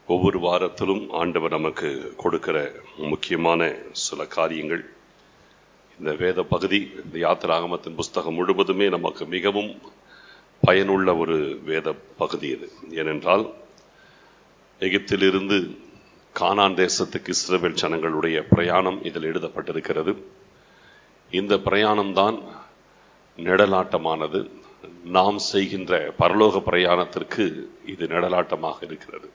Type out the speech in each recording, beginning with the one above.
ஒவ்வொரு வாரத்திலும் ஆண்டவர் நமக்கு கொடுக்கிற முக்கியமான சில காரியங்கள் இந்த வேத பகுதி இந்த யாத்திராகமத்தின் புஸ்தகம் முழுவதுமே நமக்கு மிகவும் பயனுள்ள ஒரு வேத பகுதி இது ஏனென்றால் எகிப்திலிருந்து கானான் தேசத்துக்கு இஸ்ரவேல் ஜனங்களுடைய பிரயாணம் இதில் எழுதப்பட்டிருக்கிறது இந்த பிரயாணம்தான் நிழலாட்டமானது நாம் செய்கின்ற பரலோக பிரயாணத்திற்கு இது நிழலாட்டமாக இருக்கிறது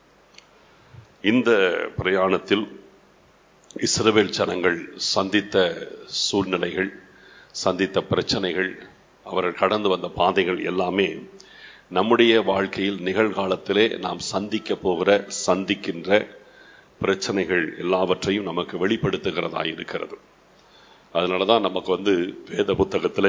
இந்த பிரயாணத்தில் இஸ்ரவேல் ஜனங்கள் சந்தித்த சூழ்நிலைகள் சந்தித்த பிரச்சனைகள் அவர்கள் கடந்து வந்த பாதைகள் எல்லாமே நம்முடைய வாழ்க்கையில் நிகழ்காலத்திலே நாம் சந்திக்க போகிற சந்திக்கின்ற பிரச்சனைகள் எல்லாவற்றையும் நமக்கு வெளிப்படுத்துகிறதா இருக்கிறது அதனால தான் நமக்கு வந்து வேத புத்தகத்திலே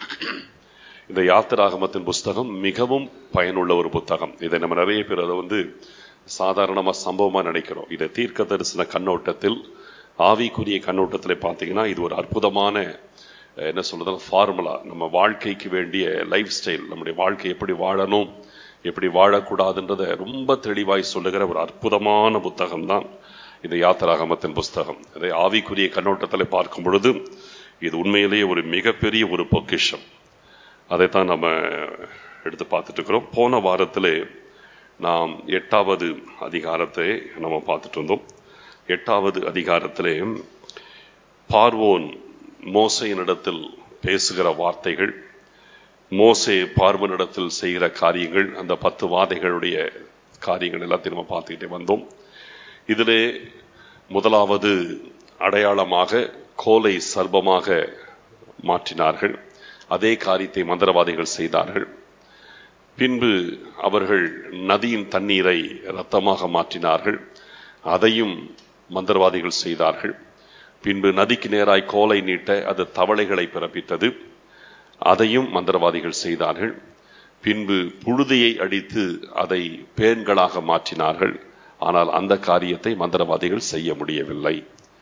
இந்த யாத்திராகமத்தின் புஸ்தகம் மிகவும் பயனுள்ள ஒரு புத்தகம் இதை நம்ம நிறைய பேர் அதை வந்து சாதாரணமாக சம்பவமாக நினைக்கிறோம் இதை தீர்க்க தரிசன கண்ணோட்டத்தில் ஆவிக்குரிய கண்ணோட்டத்தில் பார்த்தீங்கன்னா இது ஒரு அற்புதமான என்ன சொல்றது ஃபார்முலா நம்ம வாழ்க்கைக்கு வேண்டிய லைஃப் ஸ்டைல் நம்முடைய வாழ்க்கை எப்படி வாழணும் எப்படி வாழக்கூடாதுன்றதை ரொம்ப தெளிவாய் சொல்லுகிற ஒரு அற்புதமான புத்தகம் தான் இந்த யாத்திராகமத்தின் புஸ்தகம் இதை ஆவிக்குரிய கண்ணோட்டத்தில் பார்க்கும் பொழுது இது உண்மையிலேயே ஒரு மிகப்பெரிய ஒரு பொக்கிஷம் அதைத்தான் நம்ம எடுத்து பார்த்துட்டு இருக்கிறோம் போன வாரத்திலே நாம் எட்டாவது அதிகாரத்தை நம்ம பார்த்துட்டு இருந்தோம் எட்டாவது அதிகாரத்திலே பார்வோன் மோசையினிடத்தில் பேசுகிற வார்த்தைகள் மோசே பார்வனிடத்தில் செய்கிற காரியங்கள் அந்த பத்து வாதைகளுடைய காரியங்கள் எல்லாத்தையும் நம்ம பார்த்துக்கிட்டே வந்தோம் இதிலே முதலாவது அடையாளமாக கோலை சர்பமாக மாற்றினார்கள் அதே காரியத்தை மந்திரவாதிகள் செய்தார்கள் பின்பு அவர்கள் நதியின் தண்ணீரை இரத்தமாக மாற்றினார்கள் அதையும் மந்திரவாதிகள் செய்தார்கள் பின்பு நதிக்கு நேராய் கோலை நீட்ட அது தவளைகளை பிறப்பித்தது அதையும் மந்திரவாதிகள் செய்தார்கள் பின்பு புழுதியை அடித்து அதை பேன்களாக மாற்றினார்கள் ஆனால் அந்த காரியத்தை மந்திரவாதிகள் செய்ய முடியவில்லை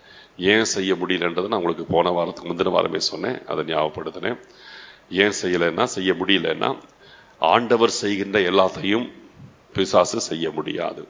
ஏன் செய்ய முடியலன்றதை நான் உங்களுக்கு போன வாரத்துக்கு முந்தின வாரமே சொன்னேன் அதை ஞாபகப்படுத்தினேன் ஏன் செய்யலைன்னா செய்ய முடியலன்னா ஆண்டவர் செய்கின்ற எல்லாத்தையும் பிசாசு செய்ய முடியாது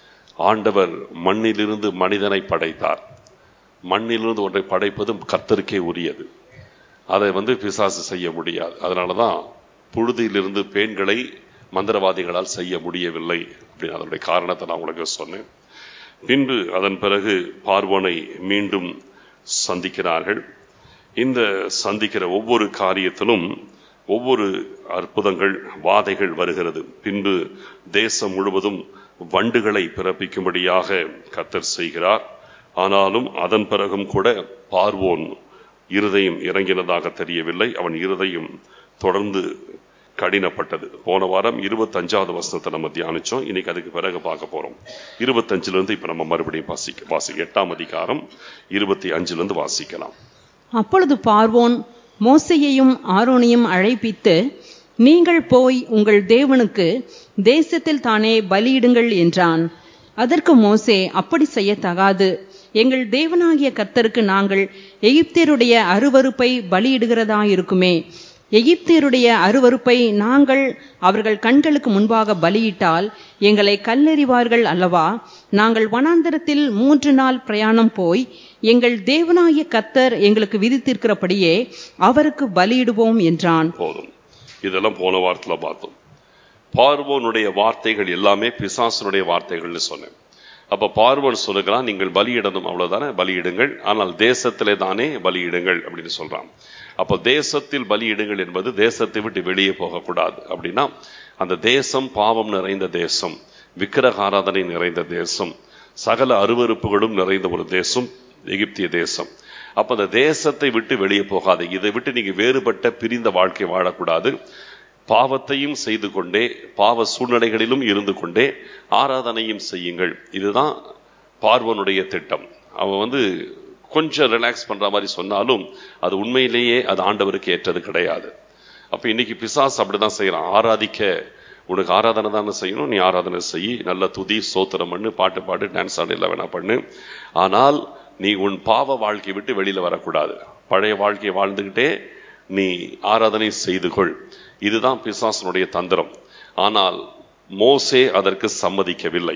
ஆண்டவர் மண்ணிலிருந்து மனிதனை படைத்தார் மண்ணிலிருந்து ஒன்றை படைப்பதும் கர்த்தருக்கே உரியது அதை வந்து பிசாசு செய்ய முடியாது அதனால தான் புழுதியிலிருந்து பேன்களை மந்திரவாதிகளால் செய்ய முடியவில்லை அப்படின்னு அதனுடைய காரணத்தை நான் உங்களுக்கு சொன்னேன் பின்பு அதன் பிறகு பார்வனை மீண்டும் சந்திக்கிறார்கள் இந்த சந்திக்கிற ஒவ்வொரு காரியத்திலும் ஒவ்வொரு அற்புதங்கள் வாதைகள் வருகிறது பின்பு தேசம் முழுவதும் வண்டுகளை பிறப்பிக்கும்படியாக கத்தர் செய்கிறார் ஆனாலும் அதன் பிறகும் கூட பார்வோன் இருதயம் இறங்கினதாக தெரியவில்லை அவன் இருதயம் தொடர்ந்து கடினப்பட்டது போன வாரம் இருபத்தஞ்சாவது வசனத்தை நம்ம தியானிச்சோம் இன்னைக்கு அதுக்கு பிறகு பார்க்க போறோம் இருபத்தஞ்சுல இருந்து இப்ப நம்ம மறுபடியும் வாசிக்க வாசி எட்டாம் அதிகாரம் இருபத்தி அஞ்சுல இருந்து வாசிக்கலாம் அப்பொழுது பார்வோன் மோசையையும் ஆரோனையும் அழைப்பித்து நீங்கள் போய் உங்கள் தேவனுக்கு தேசத்தில் தானே பலியிடுங்கள் என்றான் அதற்கு மோசே அப்படி செய்யத்தகாது எங்கள் தேவனாகிய கர்த்தருக்கு நாங்கள் எகிப்தியருடைய அருவறுப்பை பலியிடுகிறதாயிருக்குமே எகிப்தியருடைய அருவறுப்பை நாங்கள் அவர்கள் கண்களுக்கு முன்பாக பலியிட்டால் எங்களை கல்லெறிவார்கள் அல்லவா நாங்கள் வனாந்தரத்தில் மூன்று நாள் பிரயாணம் போய் எங்கள் தேவனாகிய கத்தர் எங்களுக்கு விதித்திருக்கிறபடியே அவருக்கு பலியிடுவோம் என்றான் போதும் இதெல்லாம் போன வாரத்துல பார்த்தோம் பார்வோனுடைய வார்த்தைகள் எல்லாமே பிசாசனுடைய வார்த்தைகள்னு சொன்னேன் அப்ப பார்வன் சொல்லுகிறான் நீங்கள் பலியிடணும் அவ்வளவுதானே பலியிடுங்கள் ஆனால் தேசத்திலே தானே பலியிடுங்கள் அப்படின்னு சொல்றான் அப்போ தேசத்தில் பலியிடுங்கள் என்பது தேசத்தை விட்டு வெளியே போகக்கூடாது அப்படின்னா அந்த தேசம் பாவம் நிறைந்த தேசம் விக்கிரக ஆராதனை நிறைந்த தேசம் சகல அருவறுப்புகளும் நிறைந்த ஒரு தேசம் எகிப்திய தேசம் அப்ப அந்த தேசத்தை விட்டு வெளியே போகாது இதை விட்டு நீங்க வேறுபட்ட பிரிந்த வாழ்க்கை வாழக்கூடாது பாவத்தையும் செய்து கொண்டே பாவ சூழ்நிலைகளிலும் இருந்து கொண்டே ஆராதனையும் செய்யுங்கள் இதுதான் பார்வனுடைய திட்டம் அவன் வந்து கொஞ்சம் ரிலாக்ஸ் பண்ற மாதிரி சொன்னாலும் அது உண்மையிலேயே அது ஆண்டவருக்கு ஏற்றது கிடையாது அப்ப இன்னைக்கு பிசாஸ் அப்படிதான் செய்யறான் ஆராதிக்க உனக்கு ஆராதனை தானே செய்யணும் நீ ஆராதனை செய் நல்ல துதி சோத்திரம் பண்ணு பாட்டு பாட்டு டான்ஸ் ஆடு இல்லை வேணா பண்ணு ஆனால் நீ உன் பாவ வாழ்க்கையை விட்டு வெளியில வரக்கூடாது பழைய வாழ்க்கையை வாழ்ந்துகிட்டே நீ ஆராதனை செய்து கொள் இதுதான் பிசாசனுடைய தந்திரம் ஆனால் மோசே அதற்கு சம்மதிக்கவில்லை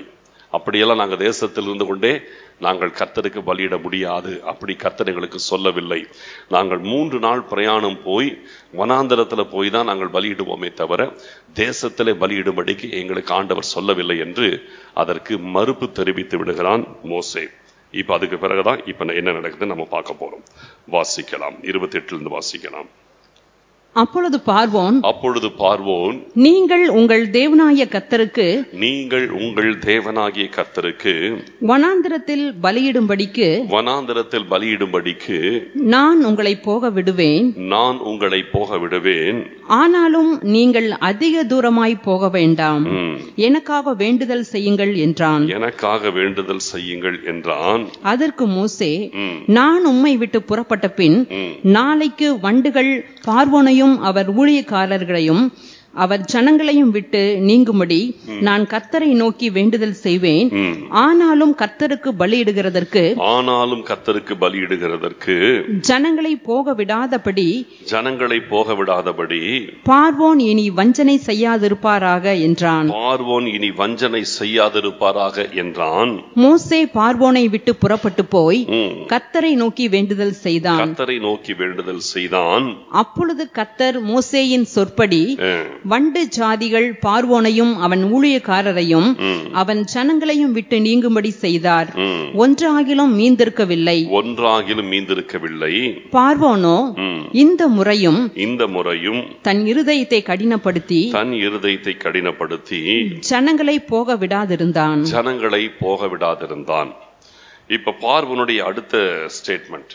அப்படியெல்லாம் நாங்கள் தேசத்தில் இருந்து கொண்டே நாங்கள் கர்த்தருக்கு பலியிட முடியாது அப்படி கர்த்தர் எங்களுக்கு சொல்லவில்லை நாங்கள் மூன்று நாள் பிரயாணம் போய் வனாந்தரத்துல போய் தான் நாங்கள் பலியிடுவோமே தவிர தேசத்திலே பலியிடும்படிக்கு எங்களுக்கு ஆண்டவர் சொல்லவில்லை என்று அதற்கு மறுப்பு தெரிவித்து விடுகிறான் மோசே இப்ப அதுக்கு பிறகுதான் இப்ப என்ன நடக்குதுன்னு நம்ம பார்க்க போறோம் வாசிக்கலாம் இருபத்தி எட்டுல இருந்து வாசிக்கலாம் அப்பொழுது பார்வோன் அப்பொழுது பார்வோன் நீங்கள் உங்கள் தேவனாய கத்தருக்கு நீங்கள் உங்கள் தேவனாகிய கர்த்தருக்கு வனாந்திரத்தில் பலியிடும்படிக்கு வனாந்தரத்தில் பலியிடும்படிக்கு நான் உங்களை போக விடுவேன் நான் உங்களை போக விடுவேன் ஆனாலும் நீங்கள் அதிக தூரமாய் போக வேண்டாம் ம், எனக்காக வேண்டுதல் செய்யுங்கள் என்றான் எனக்காக வேண்டுதல் செய்யுங்கள் என்றான் அதற்கு மோசே ம், நான் உம்மை விட்டு புறப்பட்ட பின் ம், நாளைக்கு வண்டுகள் பார்வோனையும் அவர் ஊழியக்காரர்களையும் அவர் ஜனங்களையும் விட்டு நீங்கும்படி நான் கர்த்தரை நோக்கி வேண்டுதல் செய்வேன் ம். ஆனாலும் கர்த்தருக்கு பலியிடுகிறதற்கு ஆனாலும் கர்த்தருக்கு பலியிடுகிறதற்கு ஜனங்களை போக விடாதபடி ஜனங்களை போக விடாதபடி பார்வோன் இனி வஞ்சனை செய்யாதிருப்பாராக என்றான் பார்வோன் இனி வஞ்சனை செய்யாதிருப்பாராக என்றான் மோசே பார்வோனை விட்டு புறப்பட்டு போய் ம். கர்த்தரை நோக்கி வேண்டுதல் செய்தான் கர்த்தரை நோக்கி வேண்டுதல் செய்தான் அப்பொழுது கர்த்தர் மோசேயின் சொற்படி அஹ், வண்டு ஜாதிகள் பார்வோனையும் அவன் ஊழியக்காரரையும் ம், அவன் ஜனங்களையும் விட்டு நீங்கும்படி செய்தார் ம். ஒன்றாகிலும் மீந்திருக்கவில்லை ஒன்றாகிலும் மீந்திருக்கவில்லை பார்வோனோ ம். இந்த முறையும் இந்த முறையும் தன் இருதயத்தை கடினப்படுத்தி தன் இருதயத்தை கடினப்படுத்தி ஜனங்களை போக விடாதிருந்தான் ஜனங்களை போக விடாதிருந்தான் இப்ப பார்வனுடைய அடுத்த ஸ்டேட்மெண்ட்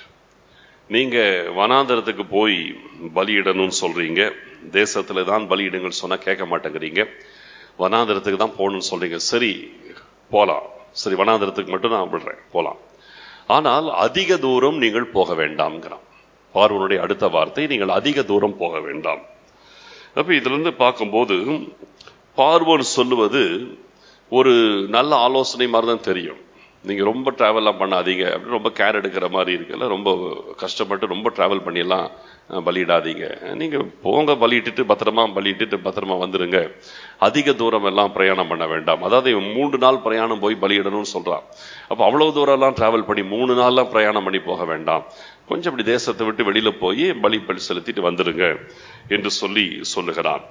நீங்க வனாந்தரத்துக்கு போய் பலியிடணும்னு சொல்றீங்க தேசத்துல தான் பலியிடுங்கள் சொன்னா கேட்க மாட்டேங்கிறீங்க வனாந்தரத்துக்கு தான் போகணும்னு சொல்றீங்க சரி போலாம் சரி வனாந்தரத்துக்கு மட்டும் நான் விடுறேன் போலாம் ஆனால் அதிக தூரம் நீங்கள் போக வேண்டாம்ங்கிறான் பார்வனுடைய அடுத்த வார்த்தை நீங்கள் அதிக தூரம் போக வேண்டாம் அப்ப இதுல இருந்து பார்க்கும்போது பார்வோன் சொல்லுவது ஒரு நல்ல ஆலோசனை மாதிரி தான் தெரியும் நீங்க ரொம்ப டிராவல்லாம் பண்ணாதீங்க அப்படின்னு ரொம்ப கேர் எடுக்கிற மாதிரி இருக்குல்ல ரொம்ப கஷ்டப்பட்டு ரொம்ப டிராவல் பண்ணியெல்லாம் அஹ், பலியிடாதீங்க நீங்க போங்க பலியிட்டுட்டு பத்திரமா பலியிட்டுட்டு பத்திரமா வந்துருங்க அதிக தூரம் எல்லாம் பிரயாணம் பண்ண வேண்டாம் அதாவது இவன் மூன்று நாள் பிரயாணம் போய் பலியிடணும்னு சொல்றான் அப்ப அவ்வளவு தூரம் எல்லாம் டிராவல் பண்ணி மூணு நாள்லாம் பிரயாணம் பண்ணி போக வேண்டாம் கொஞ்சம் இப்படி தேசத்தை விட்டு வெளியில போய் பலி பலி செலுத்திட்டு வந்துருங்க என்று சொல்லி சொல்லுகிறான்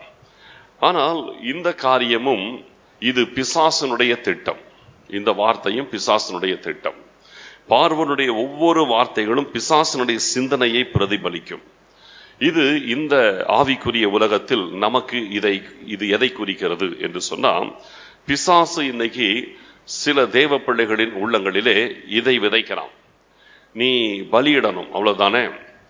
ஆனால் இந்த காரியமும் இது பிசாசனுடைய திட்டம் இந்த வார்த்தையும் பிசாசனுடைய திட்டம் பார்வனுடைய ஒவ்வொரு வார்த்தைகளும் பிசாசனுடைய சிந்தனையை பிரதிபலிக்கும் இது இந்த ஆவிக்குரிய உலகத்தில் நமக்கு இதை இது எதை குறிக்கிறது என்று சொன்னால் பிசாசு இன்னைக்கு சில தேவ பிள்ளைகளின் உள்ளங்களிலே இதை விதைக்கிறான் நீ பலியிடணும் அவ்வளவுதானே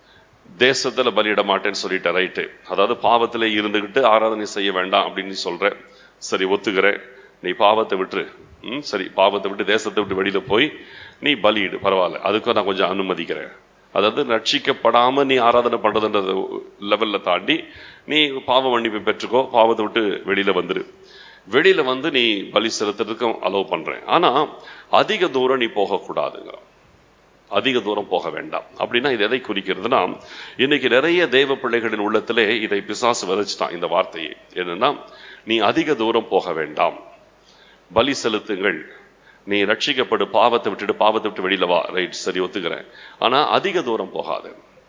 தேசத்துல பலியிட மாட்டேன்னு சொல்லிட்ட ரைட்டு அதாவது பாவத்திலே இருந்துகிட்டு ஆராதனை செய்ய வேண்டாம் அப்படின்னு நீ சொல்ற சரி ஒத்துக்கிறேன் நீ பாவத்தை விட்டுரு ம் சரி பாவத்தை விட்டு தேசத்தை விட்டு வெளியில போய் நீ பலியிடு பரவாயில்ல அதுக்கும் நான் கொஞ்சம் அனுமதிக்கிறேன் அதாவது ரட்சிக்கப்படாம நீ ஆராதனை பண்றதுன்ற லெவல்ல தாண்டி நீ பாவ மன்னிப்பு பெற்றுக்கோ பாவத்தை விட்டு வெளியில வந்துரு வெளியில வந்து நீ பலி செலுத்துறதுக்கும் அலோவ் பண்றேன் ஆனா அதிக தூரம் நீ போகக்கூடாதுங்க அதிக தூரம் போக வேண்டாம் அப்படின்னா இது எதை குறிக்கிறதுனா இன்னைக்கு நிறைய தெய்வ பிள்ளைகளின் உள்ளத்திலே இதை பிசாசு விதைச்சிட்டான் இந்த வார்த்தையை என்னன்னா நீ அதிக தூரம் போக வேண்டாம் பலி செலுத்துங்கள் நீ ரட்சிக்கப்படு பாவத்தை விட்டுட்டு பாவத்தை விட்டு வெளியில வா ரைட் சரி ஒத்துக்கிறேன் ஆனா அதிக தூரம் போகாது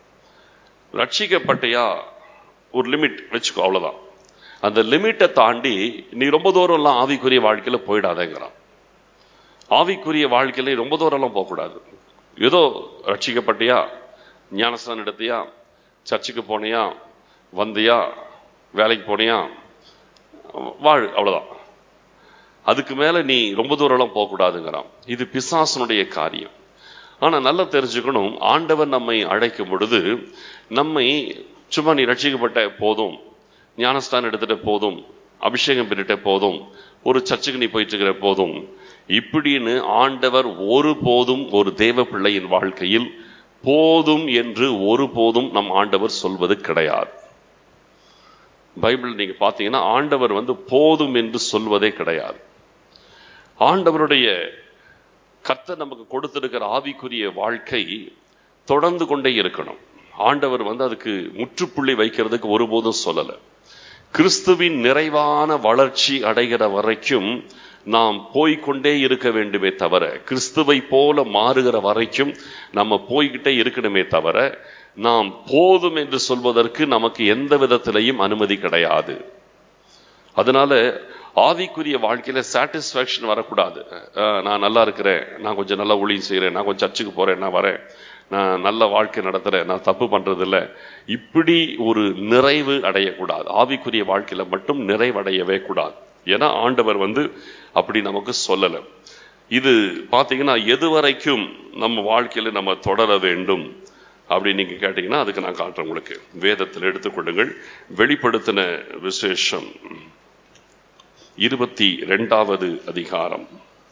ரட்சிக்கப்பட்டியா ஒரு லிமிட் வச்சுக்கோ அவ்வளவுதான் அந்த லிமிட்டை தாண்டி நீ ரொம்ப தூரம்லாம் ஆவிக்குரிய வாழ்க்கையில போயிடாதேங்கிறான் ஆவிக்குரிய வாழ்க்கையில ரொம்ப தூரம்லாம் போகக்கூடாது ஏதோ ரட்சிக்கப்பட்டியா ஞானஸ்தானம் எடுத்தியா சர்ச்சுக்கு போனியா வந்தியா வேலைக்கு போனியா வாழ் அவ்வளவுதான் அதுக்கு மேல நீ ரொம்ப தூரம்லாம் போகக்கூடாதுங்கிறான் இது பிசாசனுடைய காரியம் ஆனா நல்லா தெரிஞ்சுக்கணும் ஆண்டவர் நம்மை அழைக்கும் பொழுது நம்மை சும்மா நீ ரட்சிக்கப்பட்ட போதும் ஞானஸ்தானம் எடுத்துட்ட போதும் அபிஷேகம் பெற்றுட்ட போதும் ஒரு சர்ச்சுக்கு நீ போயிட்டு இருக்கிற போதும் இப்படின்னு ஆண்டவர் ஒருபோதும் ஒரு தேவ பிள்ளையின் வாழ்க்கையில் போதும் என்று ஒருபோதும் நம் ஆண்டவர் சொல்வது கிடையாது பைபிள் நீங்க பாத்தீங்கன்னா ஆண்டவர் வந்து போதும் என்று சொல்வதே கிடையாது ஆண்டவருடைய கர்த்தர் நமக்கு கொடுத்திருக்கிற ஆவிக்குரிய வாழ்க்கை தொடர்ந்து கொண்டே இருக்கணும் ஆண்டவர் வந்து அதுக்கு முற்றுப்புள்ளி வைக்கிறதுக்கு ஒருபோதும் சொல்லல கிறிஸ்துவின் நிறைவான வளர்ச்சி அடைகிற வரைக்கும் நாம் போய்க்கொண்டே இருக்க வேண்டுமே தவிர கிறிஸ்துவை போல மாறுகிற வரைக்கும் நம்ம போய்கிட்டே இருக்கணுமே தவிர நாம் போதும் என்று சொல்வதற்கு நமக்கு எந்த விதத்திலையும் அனுமதி கிடையாது அதனால ஆவிக்குரிய வாழ்க்கையில சாட்டிஸ்ஃபேக்ஷன் வரக்கூடாது அஹ், நான் நல்லா இருக்கிறேன் நான் கொஞ்சம் நல்லா ஊழியம் செய்கிறேன் நான் கொஞ்சம் சர்ச்சுக்கு போறேன் நான் வரேன் நான் நல்ல வாழ்க்கை நடத்துறேன் நான் தப்பு பண்றது இல்ல இப்படி ஒரு நிறைவு அடையக்கூடாது ஆவிக்குரிய வாழ்க்கையில மட்டும் நிறைவடையவே கூடாது ஏன்னா ஆண்டவர் வந்து அப்படி நமக்கு சொல்லலை இது பார்த்தீங்கன்னா எது வரைக்கும் நம்ம வாழ்க்கையில நம்ம தொடர வேண்டும் அப்படின்னு நீங்க கேட்டீங்கன்னா அதுக்கு நான் காட்டுறேன் உங்களுக்கு வேதத்தில் எடுத்துக்கொள்ளுங்கள் வெளிப்படுத்தின விசேஷம் இருபத்தி ரெண்டாவது அதிகாரம்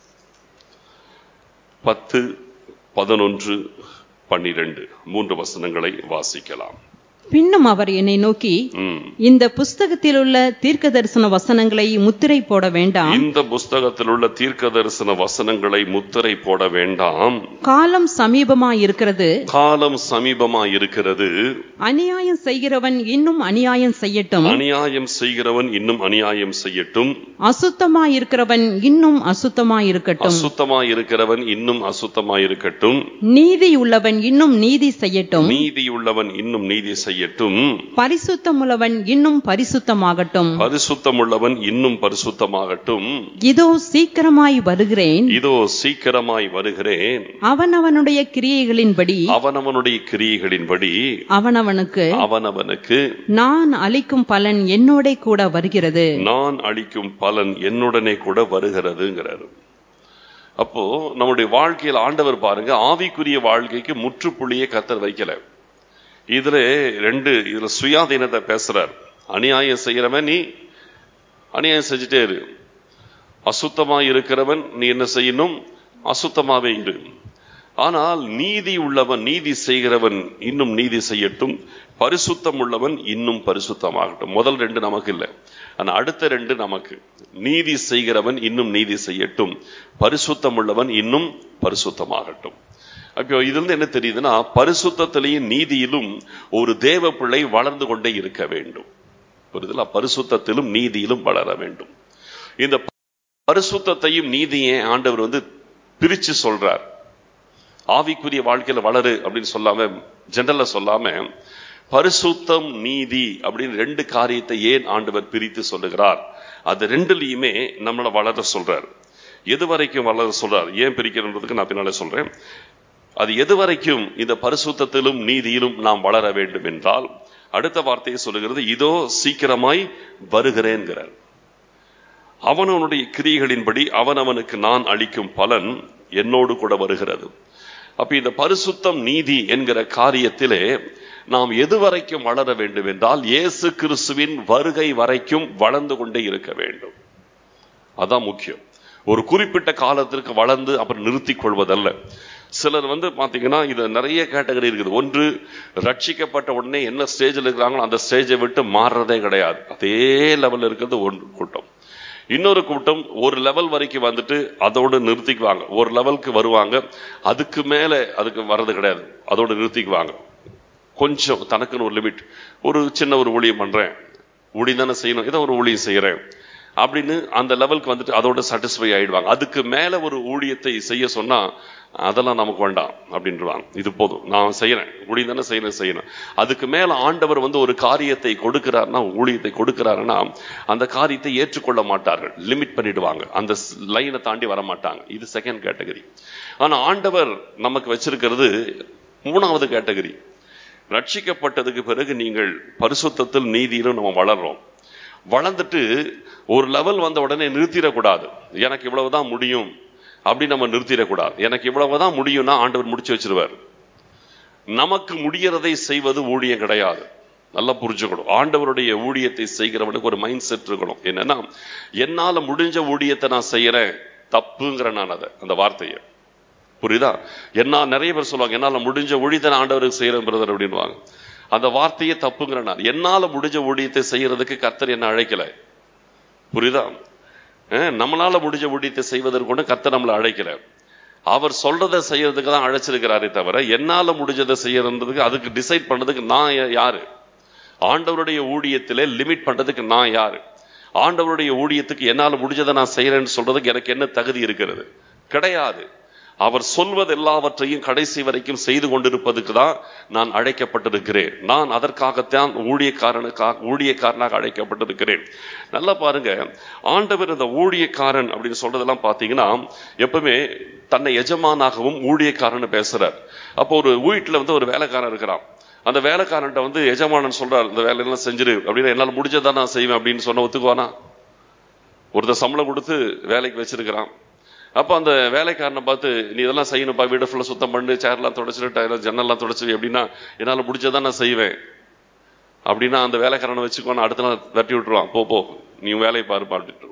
பத்து பதினொன்று பன்னிரண்டு மூன்று வசனங்களை வாசிக்கலாம் பின்னும் அவர் என்னை நோக்கி ம். இந்த புஸ்தகத்தில் உள்ள தீர்க்க தரிசன வசனங்களை முத்திரை போட வேண்டாம் இந்த புஸ்தகத்தில் உள்ள தீர்க்க தரிசன வசனங்களை முத்திரை போட வேண்டாம் காலம் சமீபமாய் இருக்கிறது காலம் சமீபமா இருக்கிறது அநியாயம் செய்கிறவன் இன்னும் அநியாயம் செய்யட்டும் அநியாயம் செய்கிறவன் இன்னும் அநியாயம் செய்யட்டும் அசுத்தமாய் இருக்கிறவன் இன்னும் அசுத்தமாய் இருக்கட்டும் அசுத்தமாய் இருக்கிறவன் இன்னும் அசுத்தமாய் இருக்கட்டும் நீதி உள்ளவன் இன்னும் நீதி செய்யட்டும் நீதி உள்ளவன் இன்னும் நீதி செய்யட்டும் பரிசுத்தமுள்ளவன் இன்னும் பரிசுத்தமாகட்டும் பரிசுத்தம் உள்ளவன் இன்னும் பரிசுத்தமாகட்டும் இதோ சீக்கிரமாய் வருகிறேன் இதோ சீக்கிரமாய் வருகிறேன் அவனவனுடைய கிரியைகளின்படி அவனவனுடைய கிரியைகளின்படி அவனவனுக்கு அவனவனுக்கு நான் அளிக்கும் பலன் என்னோட கூட வருகிறது நான் அளிக்கும் பலன் என்னுடனே கூட வருகிறதுங்கிறாரு அப்போ நம்முடைய வாழ்க்கையில் ஆண்டவர் பாருங்க ஆவிக்குரிய வாழ்க்கைக்கு முற்றுப்புள்ளியே கத்தர் வைக்கல இதுல ரெண்டு இதுல சுயாதீனத்தை பேசுறார் அநியாயம் செய்யறவன் நீ அநியாயம் செஞ்சுட்டே இரு அசுத்தமா இருக்கிறவன் நீ என்ன செய்யணும் அசுத்தமாவே இரு ஆனால் நீதி உள்ளவன் நீதி செய்கிறவன் இன்னும் நீதி செய்யட்டும் பரிசுத்தம் உள்ளவன் இன்னும் பரிசுத்தமாகட்டும் முதல் ரெண்டு நமக்கு இல்லை ஆனா அடுத்த ரெண்டு நமக்கு நீதி செய்கிறவன் இன்னும் நீதி செய்யட்டும் பரிசுத்தம் உள்ளவன் இன்னும் பரிசுத்தமாகட்டும் அப்போ இதுல இருந்து என்ன தெரியுதுன்னா பரிசுத்தத்திலையும் நீதியிலும் ஒரு தேவ பிள்ளை வளர்ந்து கொண்டே இருக்க வேண்டும் புரியுதுல பரிசுத்தத்திலும் நீதியிலும் வளர வேண்டும் இந்த பரிசுத்தத்தையும் நீதியை ஆண்டவர் வந்து பிரிச்சு சொல்றார் ஆவிக்குரிய வாழ்க்கையில வளரு அப்படின்னு சொல்லாம ஜெனரலா சொல்லாம பரிசுத்தம் நீதி அப்படின்னு ரெண்டு காரியத்தை ஏன் ஆண்டவர் பிரித்து சொல்லுகிறார் அது ரெண்டுலயுமே நம்மளை வளர சொல்றார் எது வரைக்கும் வளர சொல்றார் ஏன் பிரிக்கிறன்றதுக்கு நான் பின்னாலே சொல்றேன் அது எது வரைக்கும் இந்த பரிசுத்தத்திலும் நீதியிலும் நாம் வளர வேண்டும் என்றால் அடுத்த வார்த்தையை சொல்லுகிறது இதோ சீக்கிரமாய் வருகிறேன்கிறார் அவனவனுடைய கிரியைகளின்படி அவனவனுக்கு நான் அளிக்கும் பலன் என்னோடு கூட வருகிறது அப்ப இந்த பரிசுத்தம் நீதி என்கிற காரியத்திலே நாம் எது வரைக்கும் வளர வேண்டும் என்றால் இயேசு கிறிஸ்துவின் வருகை வரைக்கும் வளர்ந்து கொண்டே இருக்க வேண்டும் அதான் முக்கியம் ஒரு குறிப்பிட்ட காலத்திற்கு வளர்ந்து அப்புறம் நிறுத்திக் கொள்வதல்ல சிலர் வந்து பாத்தீங்கன்னா இது நிறைய கேட்டகரி இருக்குது ஒன்று ரட்சிக்கப்பட்ட உடனே என்ன ஸ்டேஜில் இருக்கிறாங்களோ அந்த ஸ்டேஜை விட்டு மாறுறதே கிடையாது அதே லெவலில் இருக்கிறது ஒன்று கூட்டம் இன்னொரு கூட்டம் ஒரு லெவல் வரைக்கும் வந்துட்டு அதோடு நிறுத்திக்குவாங்க ஒரு லெவலுக்கு வருவாங்க அதுக்கு மேல அதுக்கு வர்றது கிடையாது அதோடு நிறுத்திக்குவாங்க கொஞ்சம் தனக்குன்னு ஒரு லிமிட் ஒரு சின்ன ஒரு ஊழியம் பண்றேன் ஊழியம் தானே செய்யணும் ஏதோ ஒரு ஊழியம் செய்யறேன் அப்படின்னு அந்த லெவலுக்கு வந்துட்டு அதோட சாட்டிஸ்ஃபை ஆயிடுவாங்க அதுக்கு மேல ஒரு ஊழியத்தை செய்ய சொன்னா அதெல்லாம் நமக்கு வேண்டாம் அப்படின்றாங்க இது போதும் நான் செய்யறேன் ஊழியம் தானே செய்யணும் செய்யணும் அதுக்கு மேல ஆண்டவர் வந்து ஒரு காரியத்தை கொடுக்கிறாருன்னா ஊழியத்தை கொடுக்கிறாருன்னா அந்த காரியத்தை ஏற்றுக்கொள்ள மாட்டார்கள் லிமிட் பண்ணிடுவாங்க அந்த லைனை தாண்டி வர மாட்டாங்க இது செகண்ட் கேட்டகரி ஆனா ஆண்டவர் நமக்கு வச்சிருக்கிறது மூணாவது கேட்டகரி ரட்சிக்கப்பட்டதுக்கு பிறகு நீங்கள் பரிசுத்தத்தில் நீதியிலும் நம்ம வளர்றோம் வளர்ந்துட்டு ஒரு லெவல் வந்த உடனே நிறுத்திடக்கூடாது எனக்கு இவ்வளவுதான் முடியும் அப்படி நம்ம நிறுத்திடக்கூடாது எனக்கு இவ்வளவுதான் முடியும்னா ஆண்டவர் முடிச்சு வச்சிருவார் நமக்கு முடியறதை செய்வது ஊழியம் கிடையாது நல்லா புரிஞ்சுக்கணும் ஆண்டவருடைய ஊழியத்தை செய்கிறவனுக்கு ஒரு மைண்ட் செட் இருக்கணும் என்னன்னா என்னால முடிஞ்ச ஊழியத்தை நான் செய்யறேன் தப்புங்கிற நான் அதை அந்த வார்த்தையை புரியுதா என்ன நிறைய பேர் சொல்லுவாங்க என்னால முடிஞ்ச ஊழியத்தை நான் ஆண்டவருக்கு செய்யறேன் பிரதர் அப்படின்வாங்க அந்த வார்த்தையே தப்புங்கிற நான் என்னால முடிஞ்ச ஊழியத்தை செய்யறதுக்கு கர்த்தர் என்ன அழைக்கல புரியுதா நம்மளால முடிஞ்ச ஊழியத்தை செய்வதற்கு கூட கர்த்தர் நம்மளை அழைக்கல அவர் சொல்றதை செய்யறதுக்கு தான் அழைச்சிருக்கிறாரே தவிர என்னால முடிஞ்சதை செய்யறதுக்கு அதுக்கு டிசைட் பண்றதுக்கு நான் யாரு ஆண்டவருடைய ஊழியத்திலே லிமிட் பண்றதுக்கு நான் யாரு ஆண்டவருடைய ஊழியத்துக்கு என்னால் முடிஞ்சதை நான் செய்யறேன்னு சொல்றதுக்கு எனக்கு என்ன தகுதி இருக்கிறது கிடையாது அவர் சொல்வது எல்லாவற்றையும் கடைசி வரைக்கும் செய்து கொண்டிருப்பதுக்கு தான் நான் அழைக்கப்பட்டிருக்கிறேன் நான் அதற்காகத்தான் ஊழியக்காரனுக்காக ஊழியக்காரனாக அழைக்கப்பட்டிருக்கிறேன் நல்லா பாருங்க ஆண்டவர் இந்த ஊழியக்காரன் அப்படின்னு சொல்றதெல்லாம் பார்த்தீங்கன்னா எப்பவுமே தன்னை எஜமானாகவும் ஊழியக்காரன் பேசுறார் அப்போ ஒரு வீட்டில் வந்து ஒரு வேலைக்காரன் இருக்கிறான் அந்த வேலைக்காரன்ட்ட வந்து எஜமானன் சொல்றார் இந்த வேலையெல்லாம் செஞ்சிரு அப்படின்னு என்னால் முடிஞ்சதான் நான் செய்வேன் அப்படின்னு சொன்ன ஒத்துக்குவானா ஒருத்தர் சம்பளம் கொடுத்து வேலைக்கு வச்சிருக்கிறான் அப்போ அந்த வேலைக்காரனை பார்த்து நீ இதெல்லாம் செய்யணும்ப்பா வீடு ஃபுல்லாக சுத்தம் பண்ணு சேர்லாம் தொடச்சிட்டு டயர் ஜன்னல்லாம் தொடச்சு அப்படின்னா என்னால் முடிஞ்சதான் நான் செய்வேன் அப்படின்னா அந்த வேலைக்காரனை வச்சுக்கோ அடுத்த நாள் தட்டி விட்டுருவான் போ போ நீ வேலையை பாருப்பா அப்படின்ட்டு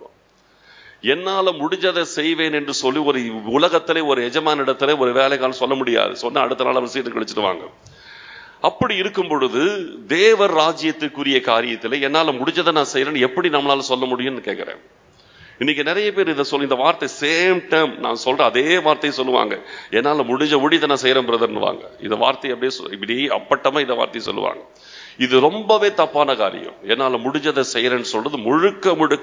என்னால முடிஞ்சதை செய்வேன் என்று சொல்லி ஒரு உலகத்திலே ஒரு எஜமான இடத்துல ஒரு வேலைக்காரன் சொல்ல முடியாது சொன்னா அடுத்த நாள் அவர் சீட்டு கழிச்சிடுவாங்க அப்படி இருக்கும் பொழுது தேவர் ராஜ்யத்துக்குரிய காரியத்தில் என்னால முடிஞ்சதை நான் செய்யறேன்னு எப்படி நம்மளால சொல்ல முடியும்னு கேட்கிறேன் இன்னைக்கு நிறைய பேர் இதை சொல்லி இந்த வார்த்தை சேம் டைம் நான் சொல்ற அதே வார்த்தையை சொல்லுவாங்க என்னால முடிஞ்ச முடிதை நான் செய்யறேன் பிரதர்னுவாங்க இந்த வார்த்தை அப்படியே சொல்~ இப்படி அப்பட்டமா இந்த வார்த்தையை சொல்லுவாங்க இது ரொம்பவே தப்பான காரியம் என்னால முடிஞ்சதை செய்யறேன்னு சொல்றது முழுக்க முழுக்க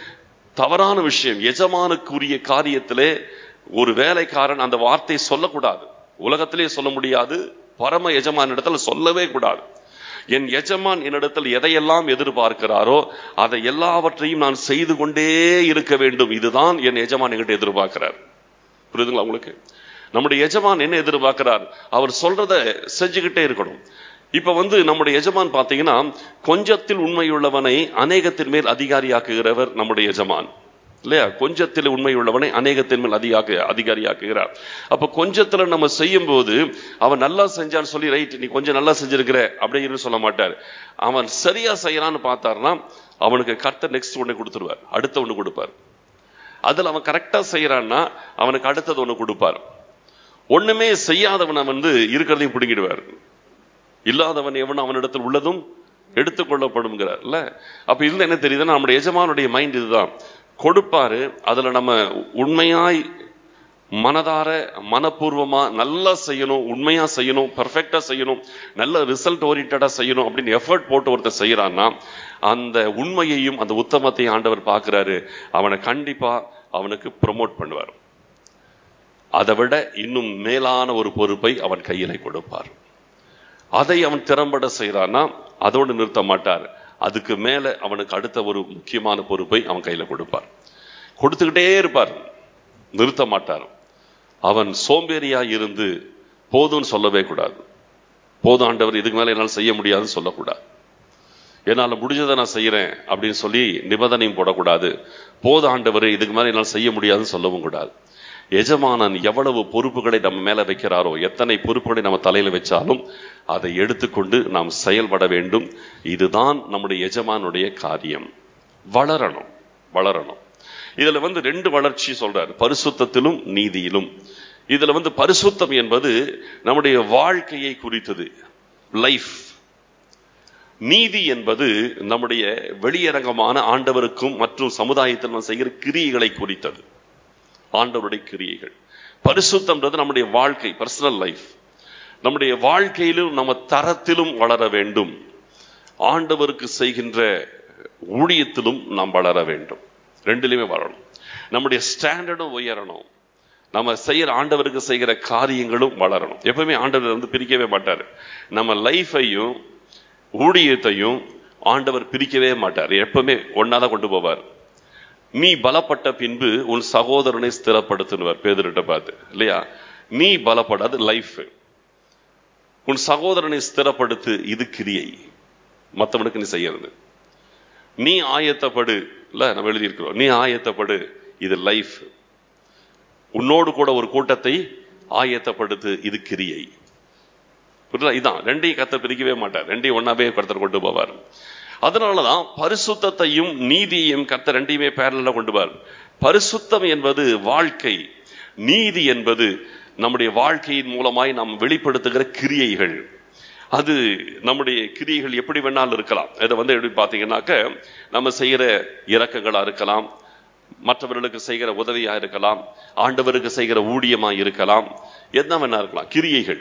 தவறான விஷயம் எஜமானுக்குரிய காரியத்திலே ஒரு வேலைக்காரன் அந்த வார்த்தையை சொல்லக்கூடாது உலகத்திலே சொல்ல முடியாது பரம எஜமான இடத்துல சொல்லவே கூடாது என் எஜமான் என்னிடத்தில் எதையெல்லாம் எதிர்பார்க்கிறாரோ அதை எல்லாவற்றையும் நான் செய்து கொண்டே இருக்க வேண்டும் இதுதான் என் எஜமான் என்கிட்ட எதிர்பார்க்கிறார் புரியுதுங்களா உங்களுக்கு நம்முடைய எஜமான் என்ன எதிர்பார்க்கிறார் அவர் சொல்றத செஞ்சுக்கிட்டே இருக்கணும் இப்ப வந்து நம்முடைய எஜமான் பாத்தீங்கன்னா கொஞ்சத்தில் உண்மையுள்ளவனை அநேகத்தின் மேல் அதிகாரியாக்குகிறவர் நம்முடைய எஜமான் இல்லையா கொஞ்சத்தில் உண்மை உள்ளவனை அநேகத்தின் மேல் அதிகாக்க அதிகாரியாக்குகிறார் அப்ப கொஞ்சத்துல நம்ம செய்யும் போது அவன் நல்லா செஞ்சான்னு சொல்லி ரைட் நீ கொஞ்சம் நல்லா செஞ்சிருக்கிற அப்படின்னு சொல்ல மாட்டார் அவன் சரியா செய்யறான்னு பார்த்தாருன்னா அவனுக்கு கர்த்தர் நெக்ஸ்ட் ஒண்ணு கொடுத்துருவார் அடுத்த ஒண்ணு கொடுப்பார் அதுல அவன் கரெக்டா செய்யறான்னா அவனுக்கு அடுத்தது ஒண்ணு கொடுப்பார் ஒண்ணுமே செய்யாதவனை வந்து இருக்கிறதையும் பிடுங்கிடுவார் இல்லாதவன் எவன் அவனிடத்தில் உள்ளதும் எடுத்துக்கொள்ளப்படும்ங்கிறார் இல்ல அப்ப இதுல என்ன தெரியுதுன்னா நம்முடைய எஜமானுடைய மைண்ட் இதுதான் கொடுப்பாரு அதுல நம்ம உண்மையாய் மனதார மனப்பூர்வமா நல்லா செய்யணும் உண்மையா செய்யணும் பர்ஃபெக்டா செய்யணும் நல்ல ரிசல்ட் ஓரியன்டா செய்யணும் அப்படின்னு எஃபர்ட் போட்டு ஒருத்தர் செய்யறான்னா அந்த உண்மையையும் அந்த உத்தமத்தையும் ஆண்டவர் பார்க்கிறாரு அவனை கண்டிப்பா அவனுக்கு ப்ரொமோட் பண்ணுவார் அதை விட இன்னும் மேலான ஒரு பொறுப்பை அவன் கையில கொடுப்பார் அதை அவன் திறம்பட செய்யறான்னா அதோடு நிறுத்த மாட்டார் அதுக்கு மேல அவனுக்கு அடுத்த ஒரு முக்கியமான பொறுப்பை அவன் கையில கொடுப்பார் கொடுத்துக்கிட்டே இருப்பார் நிறுத்த மாட்டார் அவன் சோம்பேறியா இருந்து போதும்னு சொல்லவே கூடாது போதும் ஆண்டவர் இதுக்கு மேல என்னால் செய்ய முடியாதுன்னு சொல்லக்கூடாது என்னால் முடிஞ்சதை நான் செய்யறேன் அப்படின்னு சொல்லி நிபந்தனையும் போடக்கூடாது போதும் ஆண்டவர் இதுக்கு மேல என்னால் செய்ய முடியாதுன்னு சொல்லவும் கூடாது எஜமானன் எவ்வளவு பொறுப்புகளை நம்ம மேல வைக்கிறாரோ எத்தனை பொறுப்புகளை நம்ம தலையில வச்சாலும் அதை எடுத்துக்கொண்டு நாம் செயல்பட வேண்டும் இதுதான் நம்முடைய எஜமானுடைய காரியம் வளரணும் வளரணும் இதுல வந்து ரெண்டு வளர்ச்சி சொல்றாரு பரிசுத்தத்திலும் நீதியிலும் இதுல வந்து பரிசுத்தம் என்பது நம்முடைய வாழ்க்கையை குறித்தது லைஃப் நீதி என்பது நம்முடைய வெளியரங்கமான ஆண்டவருக்கும் மற்றும் சமுதாயத்தில் நாம் செய்கிற கிரியைகளை குறித்தது ஆண்டவருடைய கிரியைகள் பரிசுத்தம்ன்றது நம்முடைய வாழ்க்கை பர்சனல் லைஃப் நம்முடைய வாழ்க்கையிலும் நம்ம தரத்திலும் வளர வேண்டும் ஆண்டவருக்கு செய்கின்ற ஊழியத்திலும் நாம் வளர வேண்டும் ரெண்டுலையுமே வளரணும் நம்முடைய ஸ்டாண்டர்டும் உயரணும் நம்ம செய்யற ஆண்டவருக்கு செய்கிற காரியங்களும் வளரணும் எப்பவுமே ஆண்டவர் வந்து பிரிக்கவே மாட்டார் நம்ம லைஃபையும் ஊழியத்தையும் ஆண்டவர் பிரிக்கவே மாட்டார் எப்பவுமே ஒன்னாதான் கொண்டு போவார் நீ பலப்பட்ட பின்பு உன் சகோதரனை ஸ்திரப்படுத்துனுவார் பேதர்கிட்ட பார்த்து இல்லையா நீ பலப்படாது லைஃப் உன் சகோதரனை ஸ்திரப்படுத்து இது கிரியை மற்றவனுக்கு நீ செய்யறது நீ ஆயத்தப்படு இல்ல நம்ம எழுதியிருக்கிறோம் நீ ஆயத்தப்படு இது லைஃப் உன்னோடு கூட ஒரு கூட்டத்தை ஆயத்தப்படுத்து இது கிரியை புரியல இதான் ரெண்டையும் கத்த பிரிக்கவே மாட்டார் ரெண்டையும் ஒன்னாவே கருத்தர் கொண்டு போவார் அதனாலதான் பரிசுத்தத்தையும் நீதியையும் கத்த ரெண்டையுமே பேரல கொண்டு போவார் பரிசுத்தம் என்பது வாழ்க்கை நீதி என்பது நம்முடைய வாழ்க்கையின் மூலமாய் நாம் வெளிப்படுத்துகிற கிரியைகள் அது நம்முடைய கிரியைகள் எப்படி வேணாலும் இருக்கலாம் இதை வந்து எப்படி பார்த்தீங்கன்னாக்க நம்ம செய்கிற இறக்கங்களா இருக்கலாம் மற்றவர்களுக்கு செய்கிற உதவியா இருக்கலாம் ஆண்டவருக்கு செய்கிற ஊழியமா இருக்கலாம் என்ன வேணா இருக்கலாம் கிரியைகள்